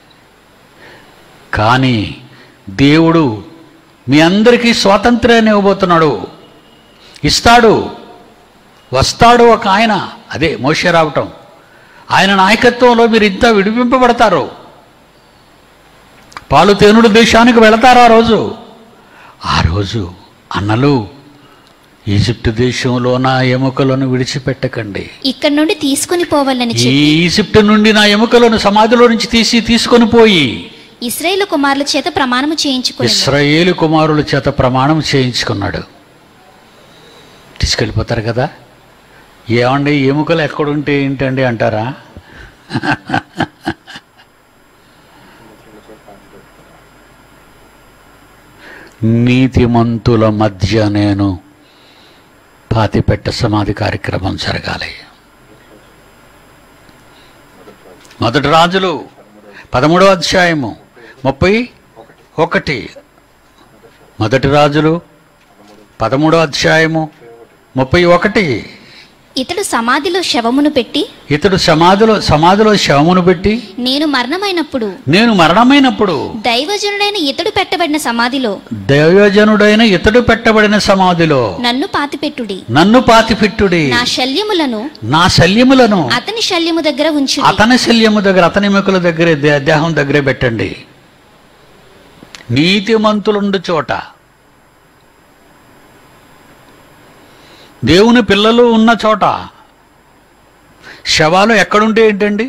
కానీ దేవుడు మీ అందరికీ స్వాతంత్ర్యాన్ని ఇవ్వబోతున్నాడు ఇస్తాడు వస్తాడు ఒక ఆయన అదే మోషే రావటం ఆయన నాయకత్వంలో మీరు ఇంత విడిపింపబడతారు పాలు తేనుడు దేశానికి వెళతారు ఆ రోజు ఆ రోజు అన్నలు ఈజిప్ట్ దేశంలో నా ఎముకలను విడిచిపెట్టకండి ఇక్కడి నుండి తీసుకుని పోవాలని ఈ చెప్పి ఈజిప్ట్ నుండి నా ఎముకలను సమాధిలో నుంచి తీసి తీసుకొని పోయి ఇస్రాయేల్ కుమారుల చేత ప్రమాణము చేయించుకుని ఇస్రాయేలు కుమారుల చేత ప్రమాణం చేయించుకున్నాడు తీసుకెళ్ళిపోతారు కదా ఏమండి ఎముకలు ఎక్కడుంటే ఏంటండి అంటారా నీతిమంతుల మధ్య నేను పాతిపెట్ట సమాధి కార్యక్రమం జరగాలి మొదటి రాజులు పదమూడవ అధ్యాయము ముప్పై ఒకటి మొదటి రాజులు పదమూడవ అధ్యాయము ముప్పై ఒకటి ఇతడు సమాధిలో శవమును పెట్టి ఇతడు సమాధిలో సమాధిలో శవమును పెట్టి నేను మరణమైనప్పుడు నేను మరణమైనప్పుడు దైవజనుడైన ఇతడు పెట్టబడిన సమాధిలో దైవజనుడైన ఇతడు పెట్టబడిన సమాధిలో నన్ను పాతిపెట్టుడి నన్ను పాతిపెట్టుడి నా శల్యములను నా శల్యములను అతని శల్యము దగ్గర ఉంచు అతని శల్యము దగ్గర అతని ఎముకల దగ్గరే దే- దేహం దగ్గరే పెట్టండి నీతిమంతులుండు చోట దేవుని పిల్లలు ఉన్న చోట శవాలు ఎక్కడుంటే ఏంటండి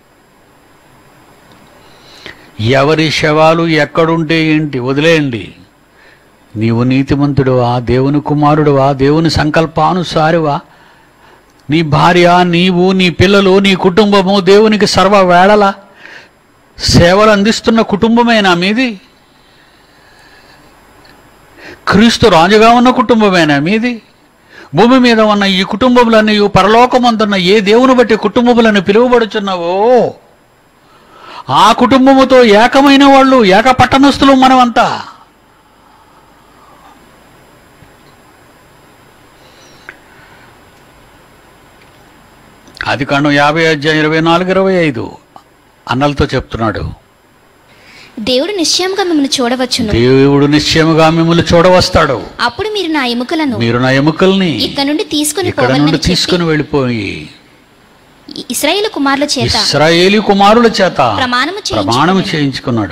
ఎవరి శవాలు ఎక్కడుంటే ఏంటి వదిలేయండి నీవు నీతిమంతుడువా దేవుని కుమారుడువా దేవుని సంకల్పానుసారివా నీ భార్య నీవు నీ పిల్లలు నీ కుటుంబము దేవునికి సర్వ వేళల సేవలు అందిస్తున్న కుటుంబమేనా మీది క్రీస్తు రాజుగా ఉన్న కుటుంబమేనా మీది భూమి మీద ఉన్న ఈ కుటుంబములన్నీ పరలోకమందున్న ఏ దేవుని బట్టి కుటుంబములను పిలువబడుచున్నావో ఆ కుటుంబముతో ఏకమైన వాళ్ళు ఏక పట్టణస్థులు మనమంతా అది కాండం యాభై అధ్యాయం ఇరవై నాలుగు ఇరవై ఐదు అన్నలతో చెప్తున్నాడు దేవుడు నిశ్చయంగా మిమ్మల్ని చూడవచ్చును దేవుడు నిశ్చయముగా మిమ్మల్ని చూడవస్తాడు అప్పుడు మీరు నా ఎముకలను మీరు నా ఎముకల్ని ఇక్కడ నుండి తీసుకుని ఇక్కడ నుండి పోవాలని చెప్పి తీసుకుని వెళ్ళిపోయి ఇస్రాయేల్ కుమారుల చేత ఇస్రాయేలీ కుమారుల చేత ప్రమాణము ప్రమాణం చేయించుకుని చేయించుకున్నాడు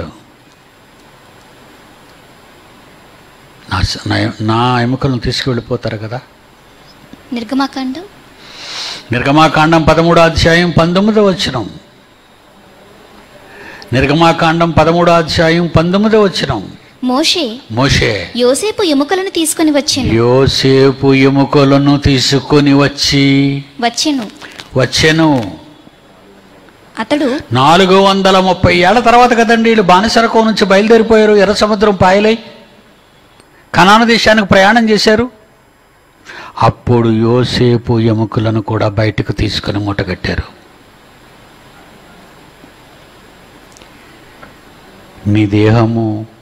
నా స- నా- నా ఎముకలను తీసుకువెళ్ళిపోతారు కదా నిర్గమాకాండం నిర్గమాకాండం పదమూడో అధ్యాయం పంతొమ్మిదో వచ్చినం నిర్గమాకాండం పదమూడో అధ్యాయం పంతొమ్మిదో వచ్చినం మోషే మోషే యోసేపు ఎముకలను తీసుకుని వచ్చెను యోసేపు ఎముకలను తీసుకొని వచ్చి వచ్చెను వచ్చెను అతడు నాలుగు వందల ముప్పై ఏళ్ల తర్వాత కదండి వీళ్ళు బానిసరకం నుంచి బయలుదేరిపోయారు ఎర్ర సముద్రం పాయలై కనాన దేశానికి ప్రయాణం చేశారు అప్పుడు యోసేపు ఎముకలను కూడా బయటకు తీసుకొని మూటగట్టారు నీ దేహము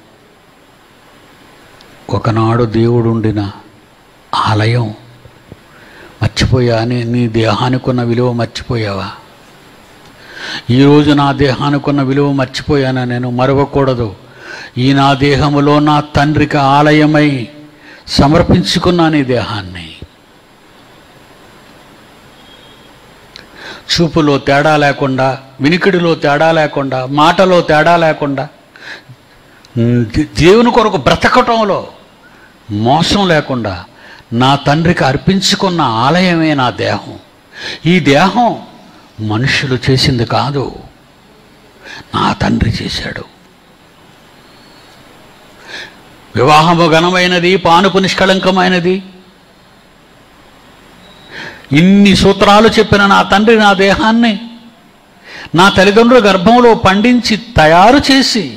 ఒకనాడు దేవుడుండిన ఆలయం మర్చిపోయా నీ నీ దేహానికి ఉన్న విలువ మర్చిపోయావా ఈరోజు నా దేహానికి ఉన్న విలువ మర్చిపోయానా నేను మరవకూడదు ఈ నా దేహములో నా తండ్రికి ఆలయమై సమర్పించుకున్నాను ఈ దేహాన్ని చూపులో తేడా లేకుండా వినికిడిలో తేడా లేకుండా మాటలో తేడా లేకుండా ఉమ్, దే- దేవుని కొరకు బ్రతకటంలో మోసం లేకుండా నా తండ్రికి అర్పించుకున్న ఆలయమే నా దేహం ఈ దేహం మనుషులు చేసింది కాదు నా తండ్రి చేశాడు వివాహము ఘనమైనది పానుపు నిష్కళంకమైనది ఇన్ని సూత్రాలు చెప్పిన నా తండ్రి నా దేహాన్ని నా తల్లిదండ్రుల గర్భంలో పండించి తయారు చేసి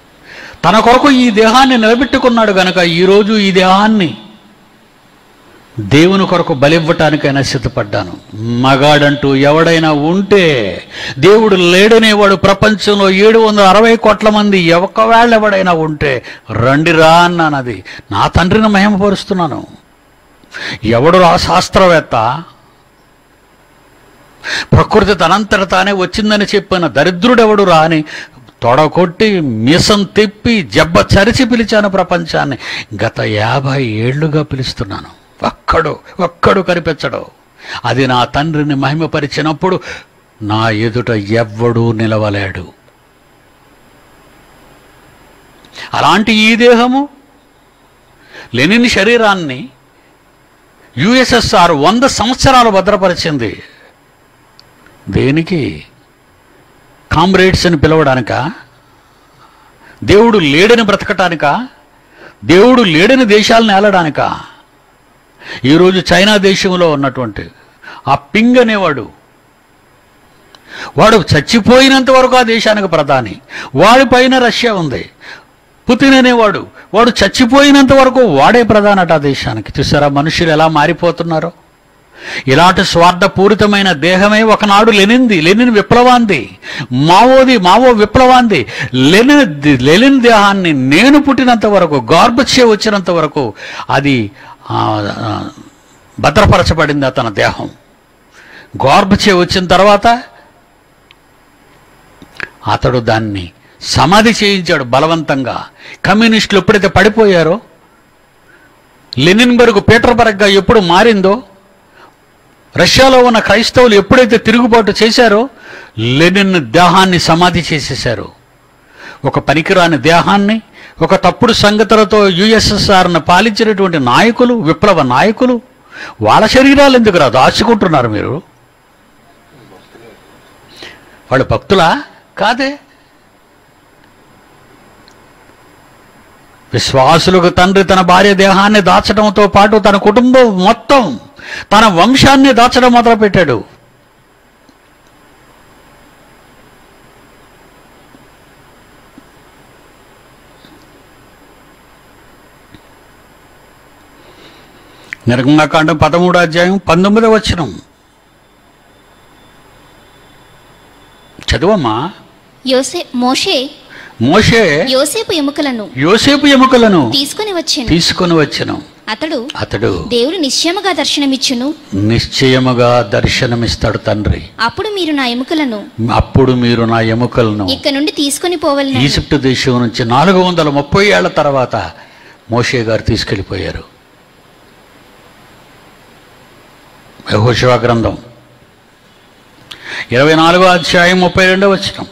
తన కొరకు ఈ దేహాన్ని నిలబెట్టుకున్నాడు గనక ఈరోజు ఈ దేహాన్ని దేవుని కొరకు బలివ్వటానికైనా సిద్ధపడ్డాను మగాడంటూ ఎవడైనా ఉంటే దేవుడు లేడనేవాడు ప్రపంచంలో ఏడు వందల అరవై కోట్ల మంది ఒకవేళ ఎవడైనా ఉంటే రండిరా అన్నానది నా తండ్రిని మహిమపరుస్తున్నాను ఎవడు రా శాస్త్రవేత్త ప్రకృతి తనంతట తానే వచ్చిందని చెప్పిన దరిద్రుడెవడు రా అని తొడగొట్టి మీసం తిప్పి జబ్బ చరిచి పిలిచాను ప్రపంచాన్ని గత యాభై ఏళ్లుగా పిలుస్తున్నాను ఒక్కడు ఒక్కడు కనిపించడు అది నా తండ్రిని మహిమపరిచినప్పుడు నా ఎదుట ఎవ్వడూ నిలవలేడు అలాంటి ఈ దేహము లెనిన్ శరీరాన్ని యుఎస్ఎస్ఆర్ వంద సంవత్సరాలు భద్రపరిచింది దేనికి కామ్రేడ్స్ అని పిలవడానిక దేవుడు లేడని బ్రతకటానిక దేవుడు లేడని దేశాలను ఏలడానిక ఈరోజు చైనా దేశంలో ఉన్నటువంటి ఆ పింగ్ అనేవాడు వాడు చచ్చిపోయినంత వరకు ఆ దేశానికి ప్రధాని వాడి పైన రష్యా ఉంది పుతిన్ అనేవాడు వాడు చచ్చిపోయినంత వరకు వాడే ప్రధానట ఆ దేశానికి చూసారా మనుషులు ఎలా మారిపోతున్నారో ఇలాంటి స్వార్థపూరితమైన దేహమే ఒకనాడు లెనింది లెనిన్ విప్లవాంది మావోది మావో విప్లవాంది లెనిన్ లెనిన్ దేహాన్ని నేను పుట్టినంత వరకు గార్బచ్చే వచ్చినంత వరకు అది ఆ, ఆ, భద్రపరచబడింది అతని దేహం గార్బచ్చే వచ్చిన తర్వాత అతడు దాన్ని సమాధి చేయించాడు బలవంతంగా కమ్యూనిస్టులు ఎప్పుడైతే పడిపోయారో లెనిన్బర్గ్ పీటర్బర్గ్గా ఎప్పుడు మారిందో రష్యాలో ఉన్న క్రైస్తవులు ఎప్పుడైతే తిరుగుబాటు చేశారో లెనిన్ దేహాన్ని సమాధి చేసేశారు ఒక పనికిరాని దేహాన్ని ఒక తప్పుడు సంగతులతో యుఎస్ఎస్ఆర్ను పాలించినటువంటి నాయకులు విప్లవ నాయకులు వాళ్ళ శరీరాలు ఎందుకు రా దాచుకుంటున్నారు మీరు వాళ్ళు భక్తులా కాదే విశ్వాసులకు తండ్రి తన భార్య దేహాన్ని దాచడంతో పాటు తన కుటుంబం మొత్తం తన వంశాన్ని దాచడం మొదలుపెట్టాడు నిర్గమాకాండం పదమూడో అధ్యాయం పంతొమ్మిదో వచనం చదువమ్మా యోసే మోషే మోషే యోసేపు ఎముకలను యోసేపు ఎముకలను తీసుకుని వచ్చెను తీసుకొని వచ్చెను అతడు అతడు దేవుడు నిశ్చయముగా దర్శనమిచ్చును నిశ్చయముగా దర్శనమిస్తాడు తండ్రి అప్పుడు మీరు నా ఎముకలను అప్పుడు మీరు నా ఎముకలను ఇక్కడ నుండి తీసుకొని పోవలెను ఈజిప్ట్ దేశం నుంచి నాలుగు వందల ముప్పై ఏళ్ల తర్వాత మోషే గారు తీసుకెళ్ళిపోయారు యెహోషువ గ్రంథం ఇరవై నాలుగో అధ్యాయం ముప్పై రెండో వచ్చిన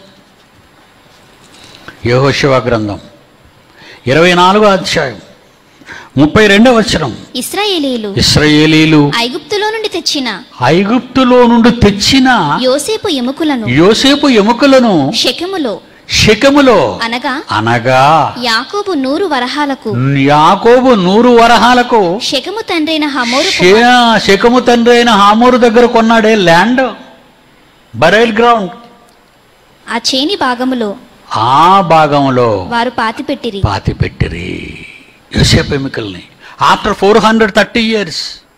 యెహోషువ గ్రంథం ఇరవై నాలుగో అధ్యాయం ముప్పై రెండో వచనం ఇస్రాయేలీలు ఇస్రాయేలీలు ఐగుప్తులో నుండి తెచ్చిన ఐగుప్తులో నుండి తెచ్చిన యోసేపు ఎముకలను యోసేపు ఎముకలను శకెములో శకములో అనగా అనగా యాకోబు నూరు వరహాలకు యాకోబు నూరు వరహాలకు శకము తండ్రైన హమోరు శే- శకము తండ్రి అయిన హామూరు దగ్గర కొన్నాడే ల్యాండ్ బరైల్ గ్రౌండ్ ఆ చేని భాగములో ఆ భాగంలో వారు పాతిపెట్టిరి పాతి పెట్టిరి యోసేపు ఎముకల్ని after four hundred thirty years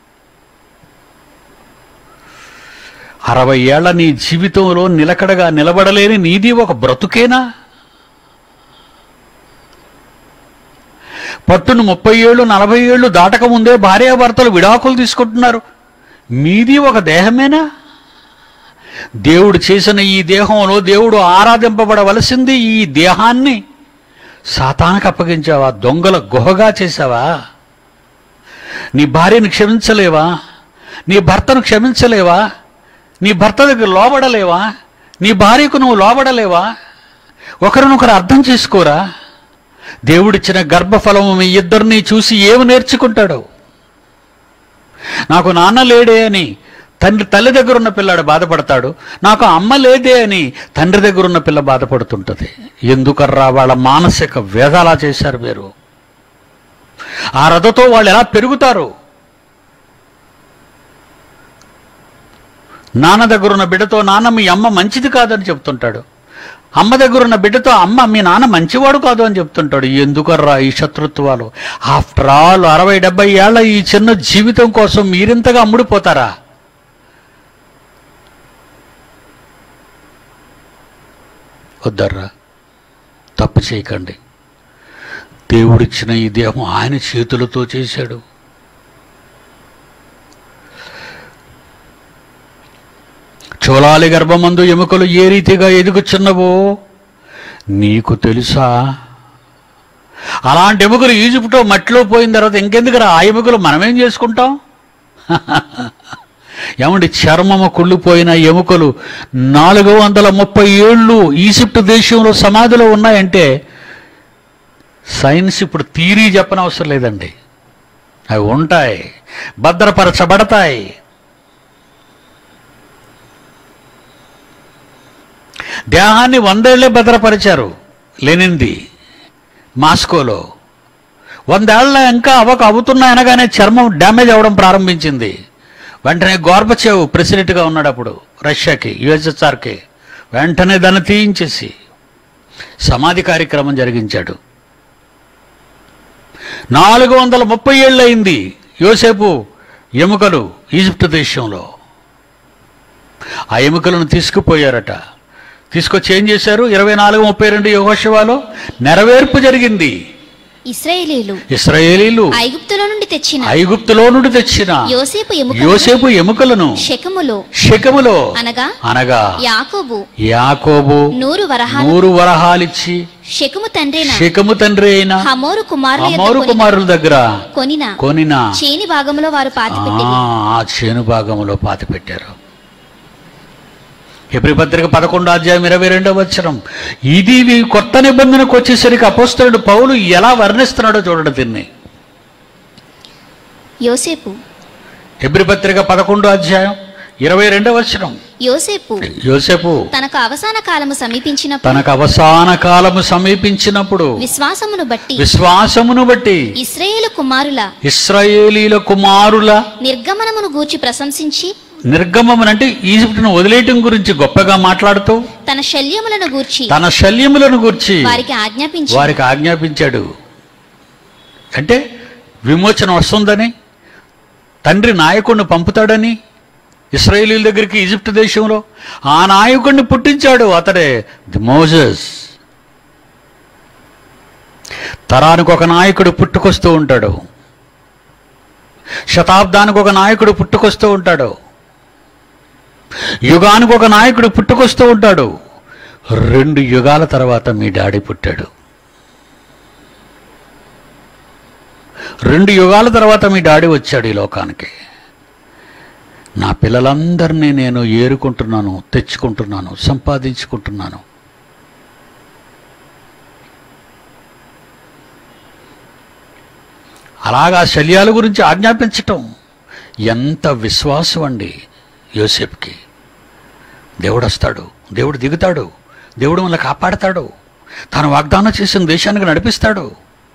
అరవై ఏళ్ల నీ జీవితంలో నిలకడగా నిలబడలేని నీది ఒక బ్రతుకేనా పట్టును ముప్పై ఏళ్ళు నలభై ఏళ్ళు దాటక ముందే భార్యాభర్తలు విడాకులు తీసుకుంటున్నారు మీది ఒక దేహమేనా దేవుడు చేసిన ఈ దేహంలో దేవుడు ఆరాధింపబడవలసింది ఈ దేహాన్ని సాతానికి అప్పగించావా దొంగల గుహగా చేశావా నీ భార్యను క్షమించలేవా నీ భర్తను క్షమించలేవా నీ భర్త దగ్గర లోబడలేవా నీ భార్యకు నువ్వు లోబడలేవా ఒకరినొకరు అర్థం చేసుకోరా దేవుడిచ్చిన గర్భఫలము మీ ఇద్దరిని చూసి ఏమి నేర్చుకుంటాడు నాకు నాన్న లేడే అని తండ్రి తల్లి దగ్గర ఉన్న పిల్లాడు బాధపడతాడు నాకు అమ్మ లేదే అని తండ్రి దగ్గర ఉన్న పిల్ల బాధపడుతుంటుంది ఎందుకర్రా వాళ్ళ మానసిక వేద అలా చేశారు మీరు ఆ రథతో వాళ్ళు ఎలా పెరుగుతారు నాన్న దగ్గర ఉన్న బిడ్డతో నాన్న మీ అమ్మ మంచిది కాదని చెప్తుంటాడు అమ్మ దగ్గర ఉన్న బిడ్డతో అమ్మ మీ నాన్న మంచివాడు కాదు అని చెప్తుంటాడు ఎందుకర్రా ఈ శత్రుత్వాలు ఆఫ్టర్ ఆల్ అరవై డెబ్బై ఏళ్ల ఈ చిన్న జీవితం కోసం మీరింతగా అమ్ముడిపోతారా వద్దర్రా తప్పు చేయకండి దేవుడిచ్చిన ఈ దేహం ఆయన చేతులతో చేశాడు చోళాలి గర్భమందు ఎముకలు ఏ రీతిగా ఎదుగుచున్నవో నీకు తెలుసా అలాంటి ఎముకలు ఈజిప్టో మట్టిలో పోయిన తర్వాత ఇంకెందుకురా ఆ ఎముకలు మనమేం చేసుకుంటాం ఏమండి చర్మము కుళ్ళిపోయిన ఎముకలు నాలుగు వందల ముప్పై ఏళ్ళు ఈజిప్ట్ దేశంలో సమాధిలో ఉన్నాయంటే సైన్స్ ఇప్పుడు థీరీ చెప్పనవసరం లేదండి అవి ఉంటాయి భద్రపరచబడతాయి దేహాన్ని వందేళ్లే భద్రపరిచారు లేనింది మాస్కోలో వందేళ్ల ఇంకా అవక అవుతున్నాయి అనగానే చర్మం డ్యామేజ్ అవ్వడం ప్రారంభించింది వెంటనే గోర్బచేవ్ ప్రెసిడెంట్గా ఉన్నాడు అప్పుడు రష్యాకి యుఎస్ఎస్ఆర్కి వెంటనే దాన్ని తీయించేసి సమాధి కార్యక్రమం జరిగించాడు నాలుగు వందల ముప్పై ఏళ్ళు అయింది యోసేపు ఎముకలు ఈజిప్ట్ దేశంలో ఆ ఎముకలను తీసుకుపోయారట తీసుకొచ్చి ఏం చేశారు ఇరవై నాలుగు ముప్పై రెండు యోగోశవాలో నెరవేర్పు జరిగింది ఇస్రాయేలీలు ఇస్రాయేలీలు ఐగుప్తులో నుండి తెచ్చిన ఐగుప్తులో నుండి తెచ్చిన యోసేపు ఎముక యోసేపు ఎముకలను శకములో శకములో అనగా అనగా యాకోబు యాకోబు నూరు వరహాలు నూరు వరహాలిచ్చి శకుము తండ్రైన శకము తండ్రి అయిన హమోరు కుమారుల యొద్ద అమోరు కొనిన- కుమారుల దగ్గర కొనిన కొనిన చేని భాగంలో వారు పాతిపెట్టి ఆ, ఆ చేను భాగంలో పాతి పెట్టారు ఎబ్రి పత్రిక పదకొండు అధ్యాయం ఇరవై రెండవ వచ్చరం ఇది ఇది కొత్త నిబంధనకు వచ్చేసరికి అపోస్తలుడు పౌలు ఎలా వర్ణిస్తున్నాడో చూడండి దీన్ని యోసేపు ఎబ్రి పత్రిక పదకొండు అధ్యాయం ఇరవై రెండవ వచ్చరం యోసేపు యోసేపు తనకు అవసాన కాలము సమీపించినప్పుడు తనకు అవసాన కాలము సమీపించినప్పుడు విశ్వాసమును బట్టి విశ్వాసమును బట్టి ఇస్రాయేలు కుమారుల ఇస్రాయేలీల కుమారుల నిర్గమనమును గూర్చి ప్రశంసించి నిర్గమమునంటే ఈజిప్టును వదిలేయటం గురించి గొప్పగా మాట్లాడుతూ తన శల్యములను గూర్చి తన శల్యములను గురించి వారికి ఆజ్ఞాపించి వారికి ఆజ్ఞాపించాడు అంటే విమోచన వస్తుందని తండ్రి నాయకుడిని పంపుతాడని ఇస్రాయేలీల దగ్గరికి ఈజిప్ట్ దేశంలో ఆ నాయకుడిని పుట్టించాడు అతడే ది మోజెస్ తరానికి ఒక నాయకుడు పుట్టుకొస్తూ ఉంటాడు శతాబ్దానికి ఒక నాయకుడు పుట్టుకొస్తూ ఉంటాడు యుగానికి ఒక నాయకుడు పుట్టుకొస్తూ ఉంటాడు రెండు యుగాల తర్వాత మీ డాడీ పుట్టాడు రెండు యుగాల తర్వాత మీ డాడీ వచ్చాడు ఈ లోకానికి నా పిల్లలందరినీ నేను ఏరుకుంటున్నాను తెచ్చుకుంటున్నాను సంపాదించుకుంటున్నాను అలాగా శల్యాల గురించి ఆజ్ఞాపించటం ఎంత విశ్వాసం అండి యోసేపుకి దేవుడు వస్తాడు దేవుడు దిగుతాడు దేవుడు మనల్ని కాపాడతాడు తాను వాగ్దానం చేసిన దేశానికి నడిపిస్తాడు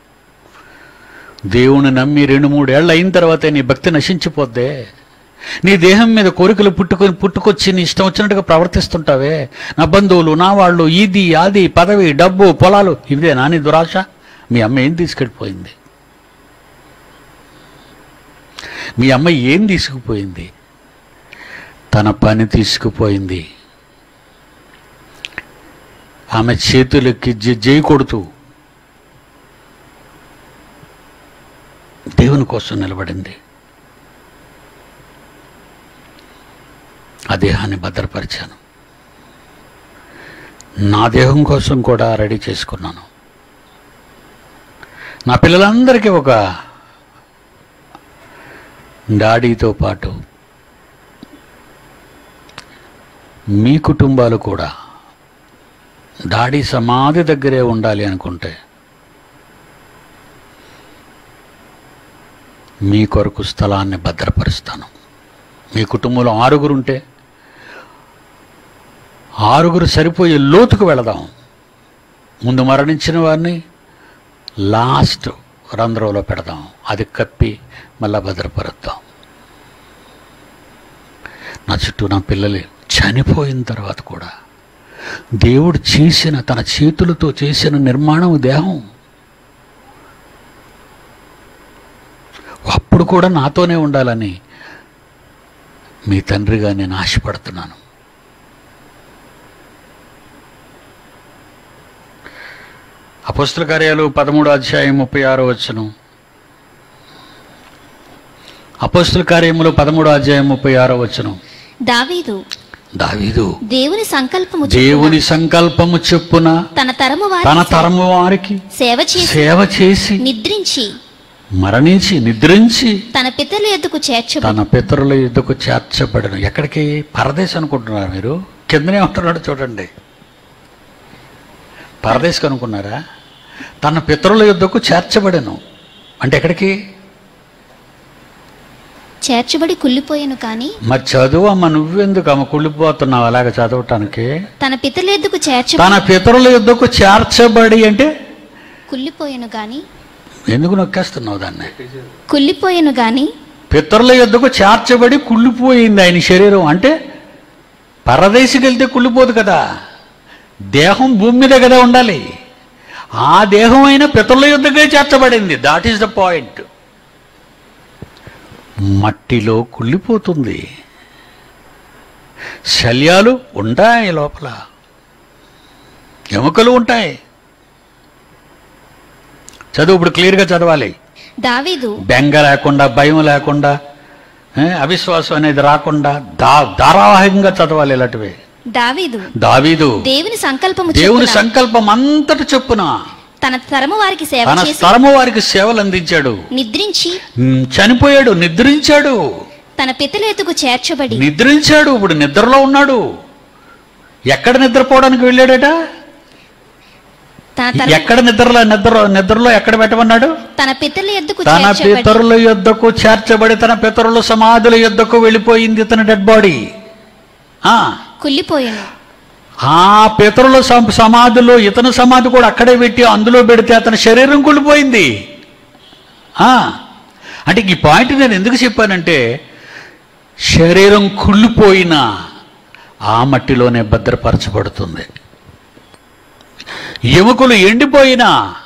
దేవుని నమ్మి రెండు మూడేళ్ళు అయిన తర్వాతే నీ భక్తి నశించిపోద్దే నీ దేహం మీద కోరికలు పుట్టుకొని పుట్టుకొచ్చి నీ ఇష్టం వచ్చినట్టుగా ప్రవర్తిస్తుంటావే నా బంధువులు నా వాళ్ళు ఇది అది పదవి డబ్బు పొలాలు ఇదే నా నీ దురాశ మీ అమ్మ ఏం తీసుకెళ్ళిపోయింది మీ అమ్మ ఏం తీసుకుపోయింది తన పని తీసుకుపోయింది ఆమె చేతులకి జ- జై కొడుతూ దేవుని కోసం నిలబడింది ఆ దేహాన్ని భద్రపరిచాను నా దేహం కోసం కూడా రెడీ చేసుకున్నాను నా పిల్లలందరికీ ఒక డాడీతో పాటు మీ కుటుంబాలు కూడా డాడీ సమాధి దగ్గరే ఉండాలి అనుకుంటే మీ కొరకు స్థలాన్ని భద్రపరుస్తాను మీ కుటుంబంలో ఆరుగురు ఉంటే ఆరుగురు సరిపోయే లోతుకు వెళదాం ముందు మరణించిన వారిని లాస్ట్ రంధ్రంలో పెడదాం అది కప్పి మళ్ళా భద్రపరుద్దాం నా చుట్టూ నా పిల్లలు చనిపోయిన తర్వాత కూడా దేవుడు చేసిన తన చేతులతో చేసిన నిర్మాణం దేహం అప్పుడు కూడా నాతోనే ఉండాలని మీ తండ్రిగా నేను ఆశపడుతున్నాను అపస్తుల కార్యాలు పదమూడు అధ్యాయం ముప్పై ఆరో వచ్చును అపస్తుల కార్యములు పదమూడో అధ్యాయం ముప్పై ఆరో వచ్చును దావీదు దావీదు దేవుని సంకల్పము చొప్పున దేవుని సంకల్పము చొప్పున తన తరము తన వారి తరము వారికి సేవ చేసి సేవ చేసి నిద్రించి మరణించి నిద్రించి తన పితరుల ఎద్దుకు చేర్చబడి తన పితరుల యుద్ధకు చేర్చబడను ఎక్కడికి పరదేశ్ అనుకుంటున్నారు మీరు కిందనే ఉంటున్నాడు చూడండి పరదేశ్ అనుకున్నారా తన పితరుల యుద్ధకు చేర్చబడను అంటే ఎక్కడికి చేర్చబడి కుళ్ళిపోయాను కాని మరి చదువు అమ్మ నువ్వెందుకు అమ్మ కుళ్ళిపోతున్నావు అలాగ చదవటానికి తన పితరుల ఎద్దుకు చేర్చబడి తన పితరుల యుద్ధకు చేర్చబడి అంటే కుళ్ళిపోయాను గాని ఎందుకు నొక్కేస్తున్నావు దాన్ని కుళ్ళిపోయాను గాని పితరుల యుద్ధకు చేర్చబడి కుళ్ళిపోయింది ఆయన శరీరం అంటే పరదేశికి వెళ్తే కుళ్ళిపోదు కదా దేహం భూమి మీద కదా ఉండాలి ఆ దేహం అయిన పితరుల యుద్ధకే చేర్చబడింది దాట్ ఈస్ ద పాయింట్ మట్టిలో కుళ్ళిపోతుంది శల్యాలు ఉంటాయి లోపల ఎముకలు ఉంటాయి చదువు ఇప్పుడు క్లియర్గా చదవాలి దావీదు బెంగ లేకుండా భయం లేకుండా ఏ, అవిశ్వాసం అనేది రాకుండా దా ధారావాహికంగా చదవాలి ఇలాంటివి దావీదు దావీదు దేవుని సంకల్పము దేవుని చొప్పున సంకల్పం అంతటి చొప్పున తన తరము వారికి సేవ తన చేసి తరము వారికి సేవలు అందించాడు నిద్రించి ఉమ్, చనిపోయాడు నిద్రించాడు తన పితల ఎద్దుకు చేర్చబడి నిద్రించాడు ఇప్పుడు నిద్రలో ఉన్నాడు ఎక్కడ నిద్రపోవడానికి వెళ్ళాడట తన తర ఎక్కడ నిద్రలో నిద్ర నిద్రలో ఎక్కడ పెట్టమన్నాడు తన పితల ఎద్దుకు తన చేర్చబడి పితరుల యుద్ధకు చేర్చబడి తన పితరుల సమాధుల యుద్ధకు వెళ్ళిపోయింది తన డెడ్ బాడీ ఆ కుళ్ళిపోయాను ఆ పితరుల సం- సమాధిలో ఇతని సమాధి కూడా అక్కడే పెట్టి అందులో పెడితే అతని శరీరం కుళ్ళిపోయింది ఆ, అంటే ఈ పాయింట్ నేను ఎందుకు చెప్పానంటే శరీరం కుళ్ళిపోయినా ఆ మట్టిలోనే భద్రపరచబడుతుంది ఎముకలు ఎండిపోయినా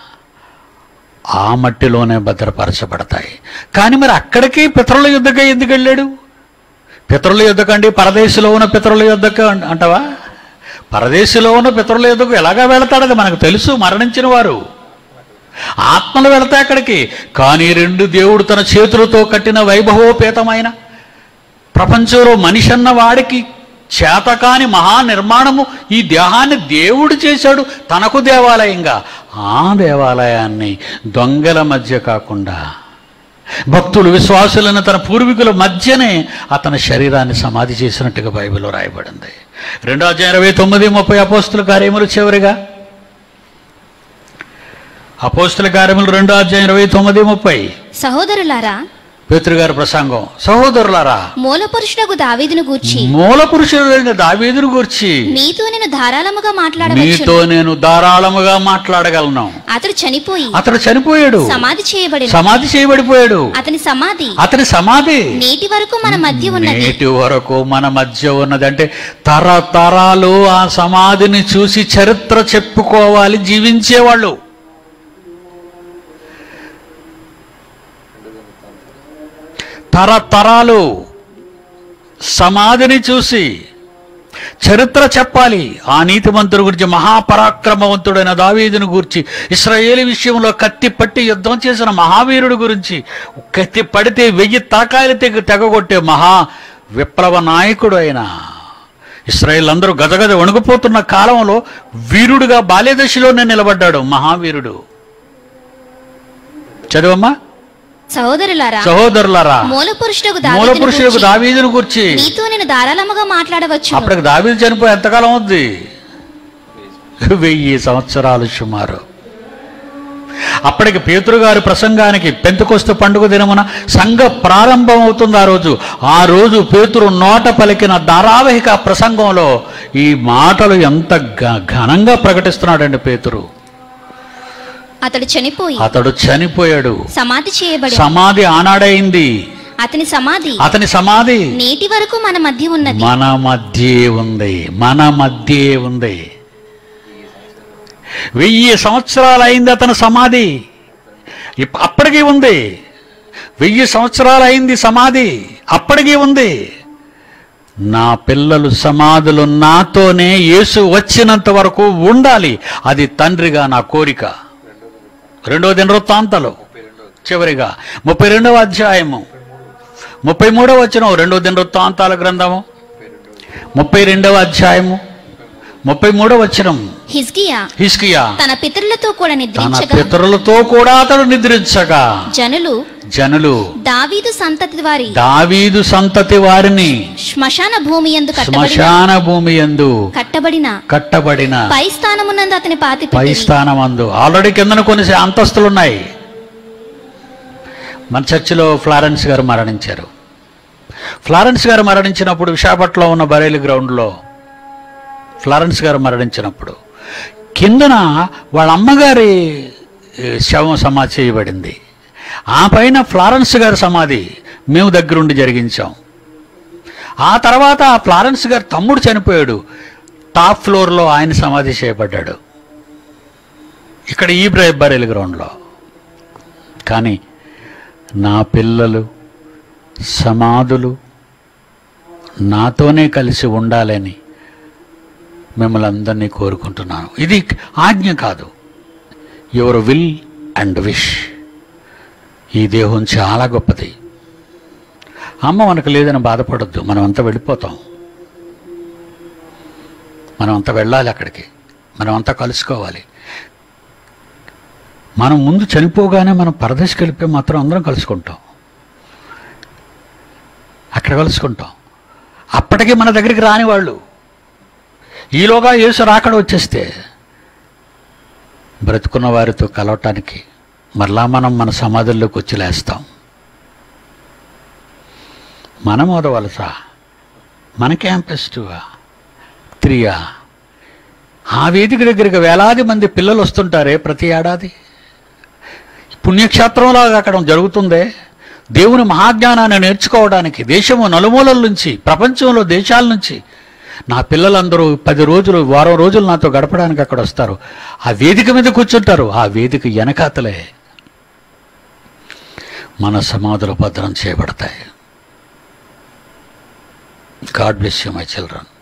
ఆ మట్టిలోనే భద్రపరచబడతాయి కానీ మరి అక్కడికి పితరుల యుద్ధగా ఎందుకు వెళ్ళాడు పితరుల యుద్ధకండి పరదేశంలో ఉన్న పితరుల యుద్ధకు అం- అంటావా పరదేశంలో ఉన్న పితరుల యుద్ధకు ఎలాగా వెళతాడు అది మనకు తెలుసు మరణించిన వారు ఆత్మలు వెళతాయి అక్కడికి కానీ రెండు దేవుడు తన చేతులతో కట్టిన వైభవోపేతమైన ప్రపంచంలో మనిషి అన్న వాడికి చేతకాని మహా నిర్మాణము ఈ దేహాన్ని దేవుడు చేశాడు తనకు దేవాలయంగా ఆ దేవాలయాన్ని దొంగల మధ్య కాకుండా భక్తులు విశ్వాసులైన తన పూర్వీకుల మధ్యనే అతని శరీరాన్ని సమాధి చేసినట్టుగా బైబిల్లో రాయబడింది రెండో అధ్యాయం ఇరవై తొమ్మిది ముప్పై అపోస్తుల కార్యములు చివరిగా అపోస్తుల కార్యములు రెండో అధ్యాయం ఇరవై తొమ్మిది ముప్పై సహోదరులారా పేతృగారి ప్రసంగం సహోదరులారా మూలపురుషుడకు దావీదును గూర్చి మూల పురుషుడైన దావీదును గురించి మీతో నేను ధారాళముగా మాట్లాడవచ్చు మీతో నేను ధారాళముగా మాట్లాడగలను అతడు చనిపోయి అతడు చనిపోయాడు సమాధి చేయబడి సమాధి చేయబడిపోయాడు అతని సమాధి అతని సమాధి నేటి వరకు మన మధ్య ఉన్నది నేటి వరకు మన మధ్య ఉన్నది అంటే తరతరాలు ఆ సమాధిని చూసి చరిత్ర చెప్పుకోవాలి జీవించేవాళ్ళు తరతరాలు సమాధిని చూసి చరిత్ర చెప్పాలి ఆ నీతిమంతుడి గురించి మహాపరాక్రమవంతుడైన దావీదుని గురించి ఇస్రాయేలు విషయంలో కత్తి పట్టి యుద్ధం చేసిన మహావీరుడు గురించి కత్తి పడితే వెయ్యి తలకాయలు తెగ తెగగొట్టే మహా విప్లవ నాయకుడు అయిన ఇస్రాయేల్ అందరూ గజగజ వణుకుపోతున్న కాలంలో వీరుడుగా బాల్యదశలోనే నిలబడ్డాడు మహావీరుడు చదవమ్మా సహోదరులారా సహోదరులారా మూలపురుషుడకు మూల దావీదును పురుషులకు గూర్చి దావీదుని గురించి మీతో నేను ధారాళముగా మాట్లాడవచ్చు అప్పటికి దావీదు చనిపోయి ఎంతకాలం అవుద్ది వెయ్యి సంవత్సరాలు సుమారు అప్పటికి పేతురు గారి ప్రసంగానికి పెంతకొస్తు పండుగ దినమున సంఘ ప్రారంభం అవుతుంది ఆ రోజు ఆ రోజు పేతురు నోట పలికిన ధారావాహిక ప్రసంగంలో ఈ మాటలు ఎంత ఘ- ఘనంగా ప్రకటిస్తున్నాడండి పేతురు అతడు చనిపోయి అతడు చనిపోయాడు సమాధి చేయబడి సమాధి ఆనాడైంది అతని సమాధి అతని సమాధి నేటి వరకు మన మధ్య ఉన్నది మన మధ్యే ఉంది మన మధ్యే ఉంది వెయ్యి సంవత్సరాలు అయింది అతని సమాధి ఇప్ప- అప్పటికీ ఉంది వెయ్యి సంవత్సరాలు అయింది సమాధి అప్పటికీ ఉంది నా పిల్లలు సమాధులు నాతోనే యేసు వచ్చినంత వరకు ఉండాలి అది తండ్రిగా నా కోరిక రెండవ దినవృత్తాంతలు చివరిగా ముప్పై రెండవ అధ్యాయము ముప్పై మూడవ వచ్చిన రెండవ దినవృత్తాంతాల గ్రంథము ముప్పై రెండవ అధ్యాయము ముప్పై మూడవ వచనం హిజ్కియా హిస్కియా తన పితరులతో కూడా తన నిద్రించగా పితరులతో కూడా అతడు నిద్రించగా జనులు జనులు దావీదు సంతతి వారి దావీదు సంతతి వారిని శ్మశాన భూమి యందు కట్టబడిన శ్మశాన భూమి యందు కట్టబడిన కట్టబడిన పై స్థానమునందు అతని పాతి పై స్థానమందు ఆల్రెడీ కిందన కొన్ని అంతస్తులు ఉన్నాయి మన చర్చిలో ఫ్లారెన్స్ గారు మరణించారు ఫ్లారెన్స్ గారు మరణించినప్పుడు విశాఖపట్నంలో ఉన్న బరేలి గ్రౌండ్లో ఫ్లారెన్స్ గారు మరణించినప్పుడు కిందన వాళ్ళ అమ్మగారి ఏ, శవం సమాధి చేయబడింది ఆ పైన ఫ్లారెన్స్ గారి సమాధి మేము దగ్గరుండి జరిగించాం ఆ తర్వాత ఆ ఫ్లారెన్స్ గారి తమ్ముడు చనిపోయాడు టాప్ ఫ్లోర్లో ఆయన సమాధి చేయబడ్డాడు ఇక్కడ ఈ బ్ర- బరేలి గ్రౌండ్లో కానీ నా పిల్లలు సమాధులు నాతోనే కలిసి ఉండాలని మిమ్మల్ని అందరినీ కోరుకుంటున్నాను ఇది ఆజ్ఞ కాదు యువర్ విల్ అండ్ విష్ ఈ దేహం చాలా గొప్పది అమ్మ మనకు లేదని బాధపడొద్దు మనం అంతా వెళ్ళిపోతాం మనం అంతా వెళ్ళాలి అక్కడికి మనం అంతా కలుసుకోవాలి మనం ముందు చనిపోగానే మనం పరదేశకి వెళ్ళిపోయి మాత్రం అందరం కలుసుకుంటాం అక్కడ కలుసుకుంటాం అప్పటికి మన దగ్గరికి రాని వాళ్ళు ఈలోగా యేసు రాకడ వచ్చేస్తే బ్రతుకున్న వారితో కలవటానికి మరలా మనం మన సమాధుల్లోకి వచ్చి లేస్తాం మన వలస మన క్యాంపస్టువా త్రియా ఆ వేదిక దగ్గరికి వేలాది మంది పిల్లలు వస్తుంటారే ప్రతి ఏడాది పుణ్యక్షేత్రంలాగా అక్కడ జరుగుతుందే దేవుని మహాజ్ఞానాన్ని నేర్చుకోవడానికి దేశము నలుమూలల నుంచి ప్రపంచంలో దేశాల నుంచి నా పిల్లలందరూ పది రోజులు వారం రోజులు నాతో గడపడానికి అక్కడ వస్తారు ఆ వేదిక మీద కూర్చుంటారు ఆ వేదిక వెనకాతలే మన సమాధులు భద్రం చేయబడతాయి God bless you my children